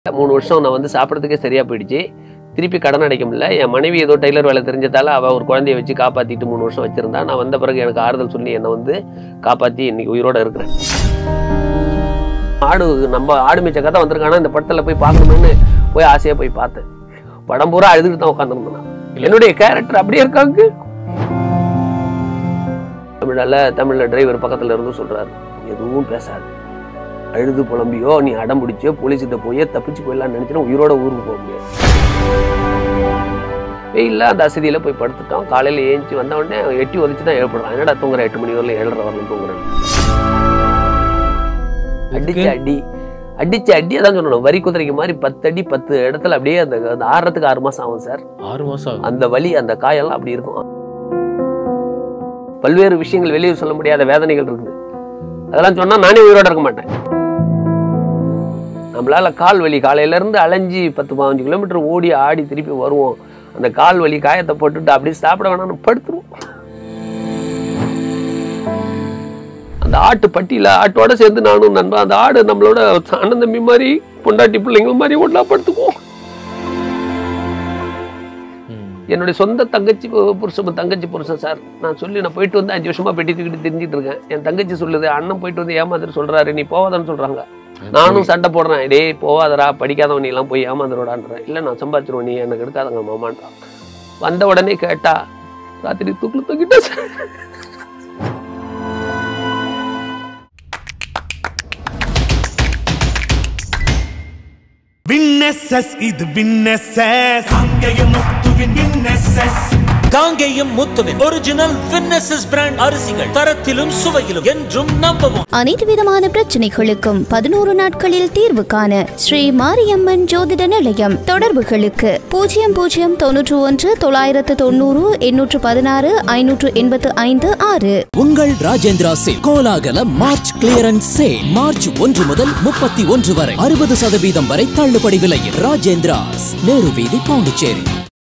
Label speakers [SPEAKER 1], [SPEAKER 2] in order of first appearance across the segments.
[SPEAKER 1] மூணு வருஷம் நான் வந்து சாப்பிட்றதுக்கே சரியா போயிடுச்சு திருப்பி கடன் அடைக்க முடியல என் மனைவி ஏதோ டெய்லர் வேலை தெரிஞ்சதால அவள் ஒரு குழந்தைய வச்சு காப்பாற்றிட்டு மூணு வருஷம் வச்சிருந்தா நான் வந்த பிறகு எனக்கு ஆறுதல் சொல்லி என்னை வந்து காப்பாற்றி இன்னைக்கு உயிரோட இருக்கிறேன் ஆடு நம்ம ஆடு மேய்ச்ச கதை வந்திருக்கானா இந்த படத்தில் போய் பார்க்கணும்னு போய் ஆசையாக போய் பார்த்தேன் படம் பூரா அழுதுகிட்டு தான் உட்காந்துருந்தேன் என்னுடைய கேரக்டர் அப்படியே இருக்காங்க தமிழால தமிழ்ல டிரைவர் பக்கத்துல இருந்து சொல்றாரு எதுவும் பேசாது அழுது புலம்பியோ நீ அடம் பிடிச்சியோ போலீஸ்கிட்ட போய் தப்பிச்சு போயிடலாம்னு நினைச்சினா உயிரோட ஊருக்கு போக முடியாது வெயில்ல அந்த அசதியில போய் படுத்துட்டோம் காலையில ஏஞ்சி வந்த உடனே எட்டி உதச்சு தான் எழுப்படுறான் என்னடா தூங்குற எட்டு மணி வரல ஏழரை வரலாம் தூங்குறேன் அடிச்ச அடி அடிச்ச அடி அதான் சொல்லணும் வரி குதிரைக்கு மாதிரி பத்து அடி பத்து இடத்துல அப்படியே அந்த அந்த ஆறுறதுக்கு ஆறு மாசம் ஆகும் சார்
[SPEAKER 2] ஆறு மாசம் ஆகுது.
[SPEAKER 1] அந்த வலி அந்த காயெல்லாம் அப்படி இருக்கும் பல்வேறு விஷயங்கள் வெளியே சொல்ல முடியாத வேதனைகள் இருக்குது அதெல்லாம் சொன்னா நானே உயிரோட இருக்க மாட்டேன் நம்மளால கால் வலி காலையில இருந்து அலைஞ்சு பத்து பதினஞ்சு கிலோமீட்டர் ஓடி ஆடி திருப்பி வருவோம் அந்த கால் வலி காயத்தை போட்டுட்டு அப்படியே சாப்பிட வேணாம்னு படுத்துருவோம் அந்த ஆட்டு பட்டியில ஆட்டோட சேர்ந்து நானும் நண்பன் அந்த ஆடு நம்மளோட அண்ணன் தம்பி மாதிரி பொண்டாட்டி பிள்ளைங்க மாதிரி ஒன்றா படுத்துக்குவோம்
[SPEAKER 2] ம்.
[SPEAKER 1] என்னுடைய சொந்த தங்கச்சி பு- புருஷன் தங்கச்சி புருஷன் சார் நான் சொல்லி நான் போயிட்டு வந்து அஞ்சு வருஷமா பெட்டி தூக்கிட்டு தெரிஞ்சிட்டு இருக்கேன் என் தங்கச்சி சொல்லுது அண்ணன் போயிட்டு வந்து ஏமாந்துட்டு சொல்றாரு நீ போவாதான்னு சொல்றாங்க நானும் சண்டை போடுறேன் டேய் போவாதடா படிக்காதவன் நீ எல்லாம் போய் ஏமாந்துருடான்றேன் இல்லை நான் சம்பாதிச்சிருவேன் நீ எனக்கு எடுக்காதங்க மாமான்றான் வந்த உடனே கேட்டா ராத்திரி தூக்கில் தூக்கிட்டேன் சார்
[SPEAKER 3] விண்ணெஸ்எஸ் இது விண்ணெஸ்எஸ் அங்கேயும் முத்துவின் விண்ணெஸ்எஸ்
[SPEAKER 4] காங்கேயம் முத்துவின் ஒரிஜினல் வின்னசஸ் பிராண்ட் அரிசிகள் தரத்திலும் சுவையிலும் என்றும் நம்பவும்
[SPEAKER 5] அனைத்து விதமான பிரச்சனைகளுக்கும் பதினோரு நாட்களில் தீர்வு காண ஸ்ரீ மாரியம்மன் ஜோதிட நிலையம் தொடர்புகளுக்கு பூஜ்ஜியம் பூஜ்ஜியம் தொன்னூற்று ஒன்று தொள்ளாயிரத்து தொண்ணூறு எண்ணூற்று பதினாறு ஐநூற்று எண்பத்து ஐந்து ஆறு
[SPEAKER 6] உங்கள் ராஜேந்திரா சேல் கோலாகல மார்ச் கிளியரன்ஸ் சேல் மார்ச் ஒன்று முதல் முப்பத்தி ஒன்று வரை அறுபது சதவீதம் வரை தள்ளுபடி விலையில் ராஜேந்திராஸ் நேரு வீதி பாண்டிச்சேரி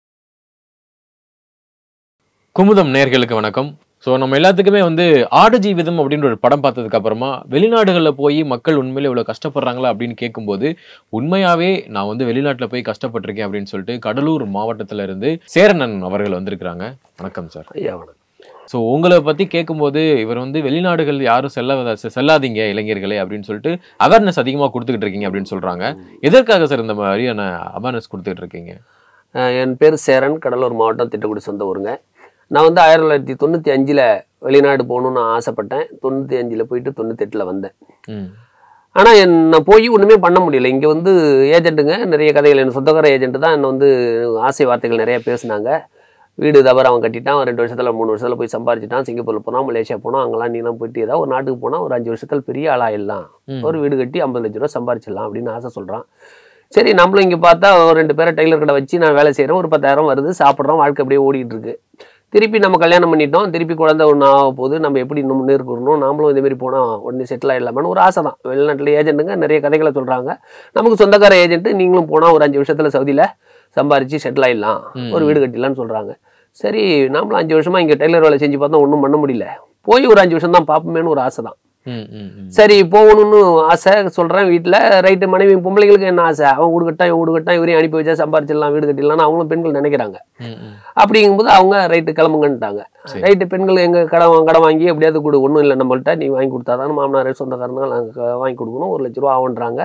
[SPEAKER 2] குமுதம் நேர்களுக்கு வணக்கம் ஸோ நம்ம எல்லாத்துக்குமே வந்து ஆடு ஜீவிதம் அப்படின்ற ஒரு படம் பார்த்ததுக்கு அப்புறமா வெளிநாடுகளில் போய் மக்கள் உண்மையில இவ்வளோ கஷ்டப்படுறாங்களா அப்படின்னு கேட்கும்போது உண்மையாவே நான் வந்து வெளிநாட்டில் போய் கஷ்டப்பட்டிருக்கேன் அப்படின்னு சொல்லிட்டு கடலூர் மாவட்டத்துல இருந்து சேரணன் அவர்கள் வந்திருக்கிறாங்க வணக்கம் சார்
[SPEAKER 1] ஐயா வணக்கம்
[SPEAKER 2] ஸோ உங்களை பத்தி கேட்கும்போது இவர் வந்து வெளிநாடுகள் யாரும் செல்ல செல்லாதீங்க இளைஞர்களே அப்படின்னு சொல்லிட்டு அவேர்னஸ் அதிகமாக கொடுத்துக்கிட்டு இருக்கீங்க அப்படின்னு சொல்றாங்க எதற்காக சார் இந்த மாதிரியான அவேர்னஸ் கொடுத்துக்கிட்டு இருக்கீங்க
[SPEAKER 1] அஹ் என் பேர் சேரன் கடலூர் மாவட்டம் திட்டக்குடி சொந்த ஊருங்க நான் வந்து ஆயிரத்தி தொள்ளாயிரத்தி தொண்ணூற்றி அஞ்சில் வெளிநாடு போகணுன்னு ஆசைப்பட்டேன் தொண்ணூற்றி அஞ்சில் போயிட்டு தொண்ணூத்தெட்டில் வந்தேன்
[SPEAKER 2] ம்
[SPEAKER 1] ஆனால் என் நான் போய் ஒன்றுமே பண்ண முடியல இங்கே வந்து ஏஜென்ட்டுங்க நிறைய கதைகள் என் சொந்தக்கார ஏஜென்ட் தான் என்னை வந்து ஆசை வார்த்தைகள் நிறைய பேசுனாங்க வீடு தவிர அவன் கட்டிட்டான் அவன் ரெண்டு வருஷத்தில் மூணு வருஷத்தில் போய் சம்பாரிச்சிட்டான் சிங்கப்பூரில் போனால் மலேசியா போனால் அங்கெல்லாம் நீலாம் போயிட்டு ஏதாவது ஒரு நாட்டுக்கு போனால் ஒரு அஞ்சு வருஷத்தில் பெரிய ஆளாயிடலாம்
[SPEAKER 2] ம்.
[SPEAKER 1] ஒரு வீடு கட்டி ஐம்பது லட்ச ரூபா சம்பாரிச்சிடலாம் அப்படின்னு ஆசை சொல்கிறான் சரி நம்மளும் இங்கே பார்த்தா ஒரு ரெண்டு பேரை டெய்லர் கடை வச்சு நான் வேலை செய்கிறேன் ஒரு பத்தாயிரம் வருது சாப்பிட்றோம் வாழ்க்கை அப்படியே ஓடிட்டு இருக்கு திருப்பி நம்ம கல்யாணம் பண்ணிட்டோம் திருப்பி குழந்தை ஒன்று ஆக போகுது நம்ம எப்படி இன்னும் முன்னேறணும் நாமளும் இதே மாதிரி போனால் உடனே செட்டில் ஆகிடலாமான்னு ஒரு ஆசை தான் வெளிநாட்டில் ஏஜென்ட்டுங்க நிறைய கதைகளை சொல்கிறாங்க நமக்கு சொந்தக்கார ஏஜென்ட்டு நீங்களும் போனால் ஒரு அஞ்சு வருஷத்தில் சவுதியில் சம்பாரித்து செட்டில் ஆகிடலாம்
[SPEAKER 2] ம்.
[SPEAKER 1] ஒரு வீடு கட்டிடலாம்னு சொல்கிறாங்க சரி நாமளும் அஞ்சு வருஷமா இங்கே டெய்லர் வேலை செஞ்சு பார்த்தோம் ஒன்றும் பண்ண முடியல போய் ஒரு அஞ்சு வருஷம் தான் பார்ப்போமேன்னு ஒரு ஆசை தான்
[SPEAKER 2] ம் ம் ம்
[SPEAKER 1] சரி போகணும்னு ஆசை சொல்கிறேன் வீட்டில் ரைட்டு மனைவி பொம்பளைங்களுக்கு என்ன ஆசை அவன் வீடு கட்டான் இவன் வீடு கட்டான் இவரையும் அனுப்பி வச்சா சம்பாரிச்சிடலாம் வீடு கட்டிடலாம்னு அவங்களும் பெண்கள் நினைக்கிறாங்க
[SPEAKER 2] ம் ம்
[SPEAKER 1] அப்படிங்கும்போது அவங்க ரைட்டு கிளம்புங்கன்ட்டாங்க
[SPEAKER 2] சரி.
[SPEAKER 1] ரைட்டு பெண்கள் எங்க கடன் வா- கடன் வாங்கி எப்படியாவது கொடு ஒன்றும் இல்லை நம்மள்ட்ட நீ வாங்கி கொடுத்தாதான் மாமனார் சொந்தக்காரங்க நாங்கள் வாங்கி கொடுக்கணும் ஒரு லட்ச ரூபா ஆகுன்றாங்க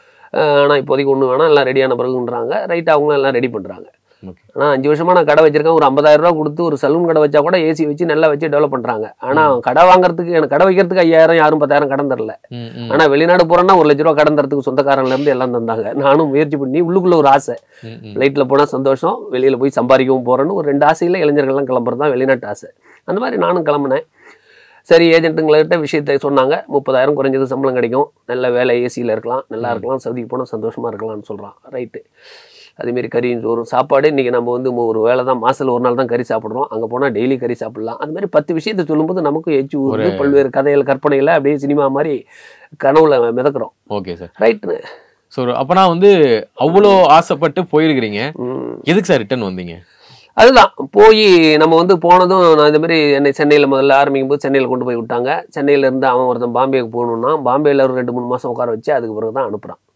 [SPEAKER 1] ஆனால் இப்போதைக்கு ஒன்றும் வேணாம் எல்லாம் ரெடியான பிறகுன்றாங்க ரைட்டு அவங்களும் எல்லாம் ரெடி பண்ணுறாங்க
[SPEAKER 2] ஓகே
[SPEAKER 1] ஆனால் அஞ்சு வருஷமா நான் கடை வச்சிருக்கேன் ஒரு 50000 ரூபா கொடுத்து ஒரு சலூன் கடை வச்சா கூட ஏசி வச்சு நல்லா வச்சு டெவலப் பண்ணுறாங்க ஆனால் கடை வாங்குறதுக்கு எனக்கு கடை வைக்கிறதுக்கு ஐயாயிரம் யாரும் பத்தாயிரம் கடன் தரல
[SPEAKER 2] ம் ம்
[SPEAKER 1] ஆனால் வெளிநாடு போகிறேன்னா ஒரு லட்ச ரூபா கடன் தரத்துக்கு சொந்தக்காரன்ல இருந்து எல்லாம் தந்தாங்க நானும் முயற்சி பண்ணி உள்ளுக்குள்ள ஒரு ஆசை
[SPEAKER 2] ம் ம்
[SPEAKER 1] ஃப்ளைட்டில் போனால் சந்தோஷம் வெளியில் போய் சம்பாதிக்கவும் போகிறேன்னு ஒரு ரெண்டு ஆசையில் இளைஞர்கள்லாம் கிளம்புறது தான் வெளிநாட்டு ஆசை அந்த மாதிரி நானும் கிளம்புனேன் சரி ஏஜென்ட்டுங்கள்கிட்ட விஷயத்தை சொன்னாங்க முப்பதாயிரம் குறைஞ்சது சம்பளம் கிடைக்கும் நல்ல வேலை ஏசியில் இருக்கலாம் நல்லா இருக்கலாம் சவுதிக்கு போனால் சந்தோஷமாக இருக்கலாம்னு சொல்கிறான் ரைட்டு அதேமாரி கறியும் சோறும் சாப்பாடு இன்றைக்கி நம்ம வந்து ஒரு வேலை தான் மாதத்தில் ஒரு நாள் தான் கறி சாப்பிட்றோம் அங்கே போனால் டெய்லி கறி சாப்பிடலாம் அந்த மாதிரி பத்து விஷயத்தை சொல்லும்போது நமக்கும் எச்சு ஊறுது
[SPEAKER 2] ஒரு-
[SPEAKER 1] பல்வேறு கதைகள் கற்பனைகளை அப்படியே சினிமா மாதிரி கனவுல மிதக்கிறோம்
[SPEAKER 2] ஓகே சார்
[SPEAKER 1] ரைட்டு
[SPEAKER 2] ஸோ அப்பனா வந்து அவ்வளோ ஆசைப்பட்டு போயிருக்கிறீங்க எதுக்கு சார் ரிட்டர்ன் வந்தீங்க
[SPEAKER 1] அதுதான் போய் நம்ம வந்து போனதும் நான் இந்த மாதிரி என்னை சென்னையில் முதல்ல ஆரம்பிக்கும் போது சென்னையில் கொண்டு போய் விட்டாங்க சென்னையில இருந்து அவன் ஒருத்தன் பாம்பேக்கு போகணுன்னா பாம்பேயில் ஒரு ரெண்டு மூணு மாதம் உட்கார வச்சு அதுக்கு பிறகு தான் அனுப்புகிறான்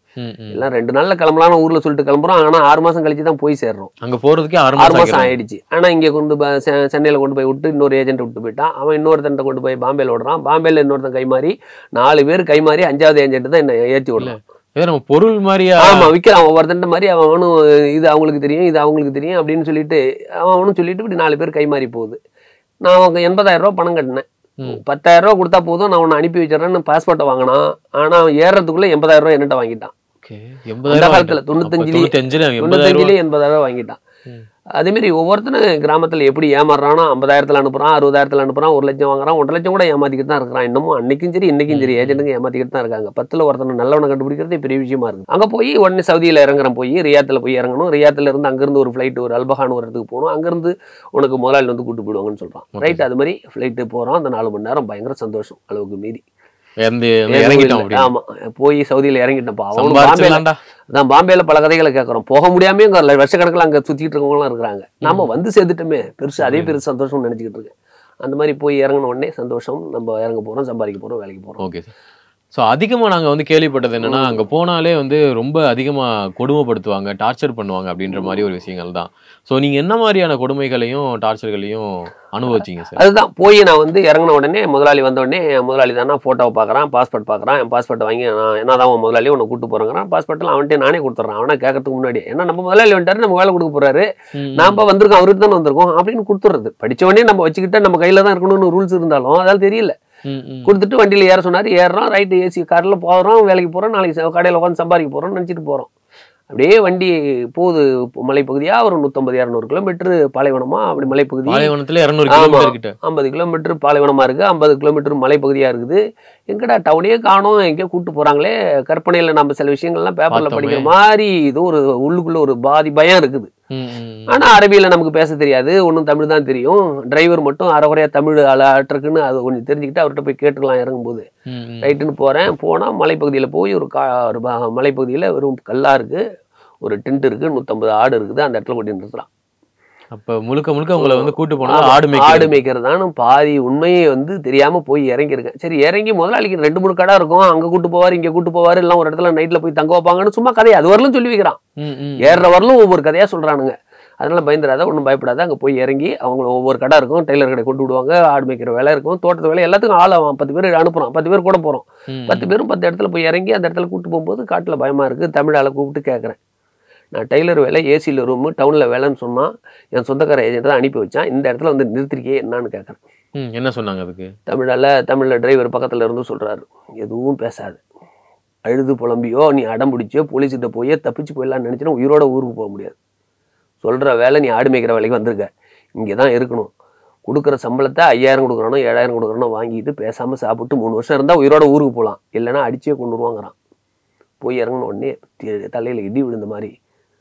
[SPEAKER 2] ம், ம்.
[SPEAKER 1] எல்லாம் ரெண்டு நாள்ல கிளம்பலாம்னு ஊர்ல சொல்லிட்டு கிளம்புறோம் ஆனா ஆறு மாசம் கழிச்சு தான் போய் சேர்றோம்
[SPEAKER 2] அங்க போறதுக்கே ஆறு
[SPEAKER 1] ஆறு
[SPEAKER 2] மாசம்
[SPEAKER 1] மாசம்
[SPEAKER 2] ஆகிடும்.
[SPEAKER 1] ஆயிடுச்சு ஆனா இங்க கொண்டு போய் செ- சென்னையில கொண்டு போய் விட்டு இன்னொரு ஏஜென்ட் விட்டு போயிட்டான் அவன் இன்னொருத்தன்ட்ட கொண்டு போய் பாம்பேல விடுறான் பாம்பேல இன்னொருத்தன் கைமாறி நாலு பேர் கைமாறி அஞ்சாவது ஏஜென்ட் தான் என்ன ஏற்றி விடலாம்
[SPEAKER 2] ஏதோ நம்ம பொருள் மாதிரியா
[SPEAKER 1] ஆமா விற்கிறான் ஒவ்வொருத்தன் மாதிரி அவன் அவனும் இது அவங்களுக்கு தெரியும் இது அவங்களுக்கு தெரியும் அப்படின்னு சொல்லிட்டு அவன் அவனும் சொல்லிட்டு இப்படி நாலு பேர் கைமாறி போகுது நான் அவங்க எண்பதாயிரம் ரூபாய் பணம் கட்டினேன்
[SPEAKER 2] ம்.
[SPEAKER 1] பத்தாயிரம் ரூபாய் கொடுத்தா போதும் நான் உன்னை அனுப்பி வச்சிடறேன்னு பாஸ்போர்ட்டை வாங்கினான் ஆனா அவன் ஏறதுக்குள்ள எண்பதாயிரம் ரூபாய் என்னட்ட வாங்கிட்டான்
[SPEAKER 2] Okay.
[SPEAKER 1] அந்த
[SPEAKER 2] எண்பதாயிரம்
[SPEAKER 1] காலத்துல
[SPEAKER 2] அப்ப
[SPEAKER 1] தொண்ணூத்தஞ்சுலயே
[SPEAKER 2] தொண்ணூத்தஞ்சுல எண்பதாயிரம்
[SPEAKER 1] தொண்ணூத்தஞ்சுலேயே எண்பதாயிரம் ரூபாய் வாங்கிட்டான்
[SPEAKER 2] ம்.
[SPEAKER 1] அதே மாதிரி ஒவ்வொருத்தனும் கிராமத்துல எப்படி ஏமாறுறானோ ஐம்பதாயிரத்துல அனுப்புறான் அறுபதாயிரத்துல அனுப்புறான் ஒரு லட்சம் வாங்குறான் ஒன்றரை லட்சம் கூட ஏமாத்திக்கிட்டு தான் இருக்கிறான் இன்னமும் அன்னைக்கும் சரி இன்னைக்கும் சரி ஏஜென்ட்டுங்க ஏமாத்திக்கிட்டு தான் இருக்காங்க பத்துல ஒருத்தனை நல்லவனை கண்டுபிடிக்கிறதே பெரிய விஷயமா இருக்கு அங்க போய் உடனே சவுதியில இறங்குறேன் போய் ரியாத்துல போய் இறங்கணும் ரியாத்துல இருந்து அங்கிருந்து ஒரு ஃபிளைட் ஒரு அல்பஹான் ஒரு இடத்துக்கு போகணும் அங்கிருந்து உனக்கு முதலாளி வந்து கூட்டு போயிடுவாங்கன்னு சொல்றான்
[SPEAKER 2] Okay.
[SPEAKER 1] ரைட் அது மாதிரி ஃபிளைட்டு போறோம் அந்த நாலு மணி நேரம் பயங்கர சந்தோஷம் அளவுக்கு மீறி
[SPEAKER 2] இறந்து இறங்கிட்டோம் அப்படின்னு
[SPEAKER 1] ஆமா போய் சவுதியில இறங்கிட்டப்பா அவனும் பாம்பேல
[SPEAKER 2] சம்பாரிச்சிடலாம்டா
[SPEAKER 1] அதான் பாம்பேல பல கதைகளை கேட்குறோம் போக முடியாமே இங்க வருஷக்கணக்கில் அங்க சுத்திட்டு இருக்கவங்களாம் இருக்கிறாங்க நம்ம வந்து சேர்ந்துட்டோமே பெருசு அதே பெருசு சந்தோஷம் நினைச்சுக்கிட்டு இருக்கேன் அந்த மாதிரி போய் இறங்கின உடனே சந்தோஷம் நம்ம இறங்க போறோம் சம்பாதிக்க போறோம் வேலைக்கு போறோம்
[SPEAKER 2] ஓகே சார் ஸோ அதிகமாக நாங்கள் வந்து கேள்விப்பட்டது என்னன்னா அங்கே போனாலே வந்து ரொம்ப அதிகமாக கொடுமைப்படுத்துவாங்க டார்ச்சர் பண்ணுவாங்க அப்படின்ற மாதிரி ஒரு விஷயங்கள் தான் ஸோ நீங்கள் என்ன மாதிரியான கொடுமைகளையும் டார்ச்சர்களையும் அனுபவிச்சீங்க சார்
[SPEAKER 1] அதுதான் போய் நான் வந்து இறங்கின உடனே முதலாளி வந்த உடனே என் முதலாளி தானே ஃபோட்டோவை பார்க்குறான் பாஸ்போர்ட் பார்க்குறான் என் பாஸ்போர்ட் வாங்கி நான் என்ன தான் உன் முதலாளி உன்னை கூட்டு போகிறேங்கிறான் பாஸ்போர்ட்லாம் அவன்கிட்ட நானே கொடுத்துட்றான் அவனை கேட்கறதுக்கு முன்னாடி ஏன்னா நம்ம முதலாளி வந்துட்டாரு நம்ம வேலை கொடுக்க போறாரு
[SPEAKER 2] ம்,
[SPEAKER 1] நாம வந்திருக்கோம் அவருக்கு தானே வந்திருக்கோம் அப்படின்னு கொடுத்துறது படிச்ச உடனே நம்ம வச்சுக்கிட்டா நம்ம கையில தான் இருக்கணும்னு ரூல்ஸ் இருந்தாலும் அதால் தெரியல
[SPEAKER 2] ம், ம்.
[SPEAKER 1] கொடுத்துட்டு வண்டியில் ஏற சொன்னார் ஏறுறோம் ரைட்டு ஏசி காரில் போகிறோம் வேலைக்கு போகிறோம் நாளைக்கு கடையில் உட்காந்து சம்பாதிக்க போகிறோம் நினச்சிட்டு போகிறோம் அப்படியே வண்டி போகுது மலைப்பகுதியாக ஒரு நூற்றம்பது இரநூறு கிலோமீட்டர் பாலைவனமா அப்படி மலைப்பகுதி
[SPEAKER 2] பாலைவனத்துல இரநூறு
[SPEAKER 1] ஆமா.
[SPEAKER 2] கிலோமீட்டர் கிட்ட
[SPEAKER 1] ஐம்பது கிலோமீட்டர் பாலைவனமாக இருக்குது ஐம்பது கிலோமீட்டர் மலைப்பகுதியாக இருக்குது எங்கடா டவுனே காணோம் எங்கேயோ கூப்பிட்டு போகிறாங்களே கற்பனையில் நம்ம சில விஷயங்கள்லாம் பேப்பரில்
[SPEAKER 2] பார்த்தோமே.
[SPEAKER 1] படிக்கிற மாதிரி இது ஒரு உள்ளுக்குள்ள ஒரு பாதி பயம் இருக்குது
[SPEAKER 2] ம், ம்.
[SPEAKER 1] ஆனா அரபியில நமக்கு பேச தெரியாது ஒன்றும் தமிழ் தான் தெரியும் டிரைவர் மட்டும் அரைகுறையா தமிழ் ஆட்டுருக்குன்னு அது கொஞ்சம் தெரிஞ்சுக்கிட்டு அவர்கிட்ட போய் கேட்டுக்கலாம் இறங்கும்போது
[SPEAKER 2] ம், ம்.
[SPEAKER 1] ரைட்டுன்னு போறேன் போனா மலைப்பகுதியில போய் ஒரு கா ஒரு ப- மலைப்பகுதியில வெறும் கல்லா இருக்கு ஒரு டென்ட் இருக்கு நூற்றம்பது ஆடு இருக்குது அந்த இடத்துல கொண்டு நிறுத்துறான்
[SPEAKER 2] அப்ப முழுக்க முழுக்க உங்களை வந்து கூட்டு போனா
[SPEAKER 1] ஆமா,
[SPEAKER 2] ஆடு
[SPEAKER 1] ஆடு
[SPEAKER 2] மேய்க்கிறது
[SPEAKER 1] மேய்க்கிறதான்னு பாதி உண்மையை வந்து தெரியாம போய் இறங்கியிருக்கேன் சரி இறங்கி முதலாளிக்கு ரெண்டு மூணு கடை இருக்கும் அங்க கூட்டு போவாரு இங்க கூட்டு போவாரு எல்லாம் ஒரு இடத்துல நைட்ல போய் தங்க வைப்பாங்கன்னு சும்மா கதையை அது வரலும் சொல்லி வைக்கிறான்
[SPEAKER 2] ம், ம்.
[SPEAKER 1] ஏறுற வரலும் ஒவ்வொரு கதையா சொல்றானுங்க அதனால பயந்துடாத ஒன்றும் பயப்படாத அங்கே போய் இறங்கி அவங்க ஒவ்வொரு கடை இருக்கும் டெய்லர் கடை கொண்டு விடுவாங்க ஆடு மேய்க்கிற வேலை இருக்கும் தோட்டத்து வேலை எல்லாத்துக்கும் ஆள் அவன் பத்து பேர் அனுப்புறான் பத்து பேர் கூட போகிறோம்
[SPEAKER 2] ம்,
[SPEAKER 1] பத்து பேரும் பத்து இடத்துல போய் இறங்கி அந்த இடத்துல கூட்டு போகும்போது காட்டில் பயமா இருக்கு தமிழ் ஆளை கூப்பிட்டு கேட்குறேன் நான் டெய்லர் வேலை ஏசியில் ரூமு டவுனில் வேலைன்னு சொன்னான் என் சொந்தக்கார ஏஜென்ட் தான் அனுப்பி வச்சான் இந்த இடத்துல வந்து நிறுத்திருக்கே என்னன்னு கேட்குறேன்
[SPEAKER 2] ம், என்ன சொன்னாங்க அதுக்கு
[SPEAKER 1] தமிழால் தமிழில் டிரைவர் பக்கத்தில் இருந்து சொல்கிறாரு எதுவும் பேசாது அழுது புலம்பியோ நீ அடம் பிடிச்சியோ போலீஸ்கிட்ட போய் தப்பிச்சு போயிடலாம்னு நினச்சினா உயிரோட ஊருக்கு போக முடியாது சொல்கிற வேலை நீ ஆடு மேய்க்கிற வேலைக்கு வந்திருக்க இங்கே தான் இருக்கணும் கொடுக்குற சம்பளத்தை ஐயாயிரம் கொடுக்குறானோ ஏழாயிரம் கொடுக்குறானோ வாங்கிட்டு பேசாமல் சாப்பிட்டு மூணு வருஷம் இருந்தால் உயிரோட ஊருக்கு போகலாம் இல்லைன்னா அடிச்சே கொண்டு வருவாங்கிறான் போய் இறங்கின உடனே தலையில் இடி விழுந்த மாதிரி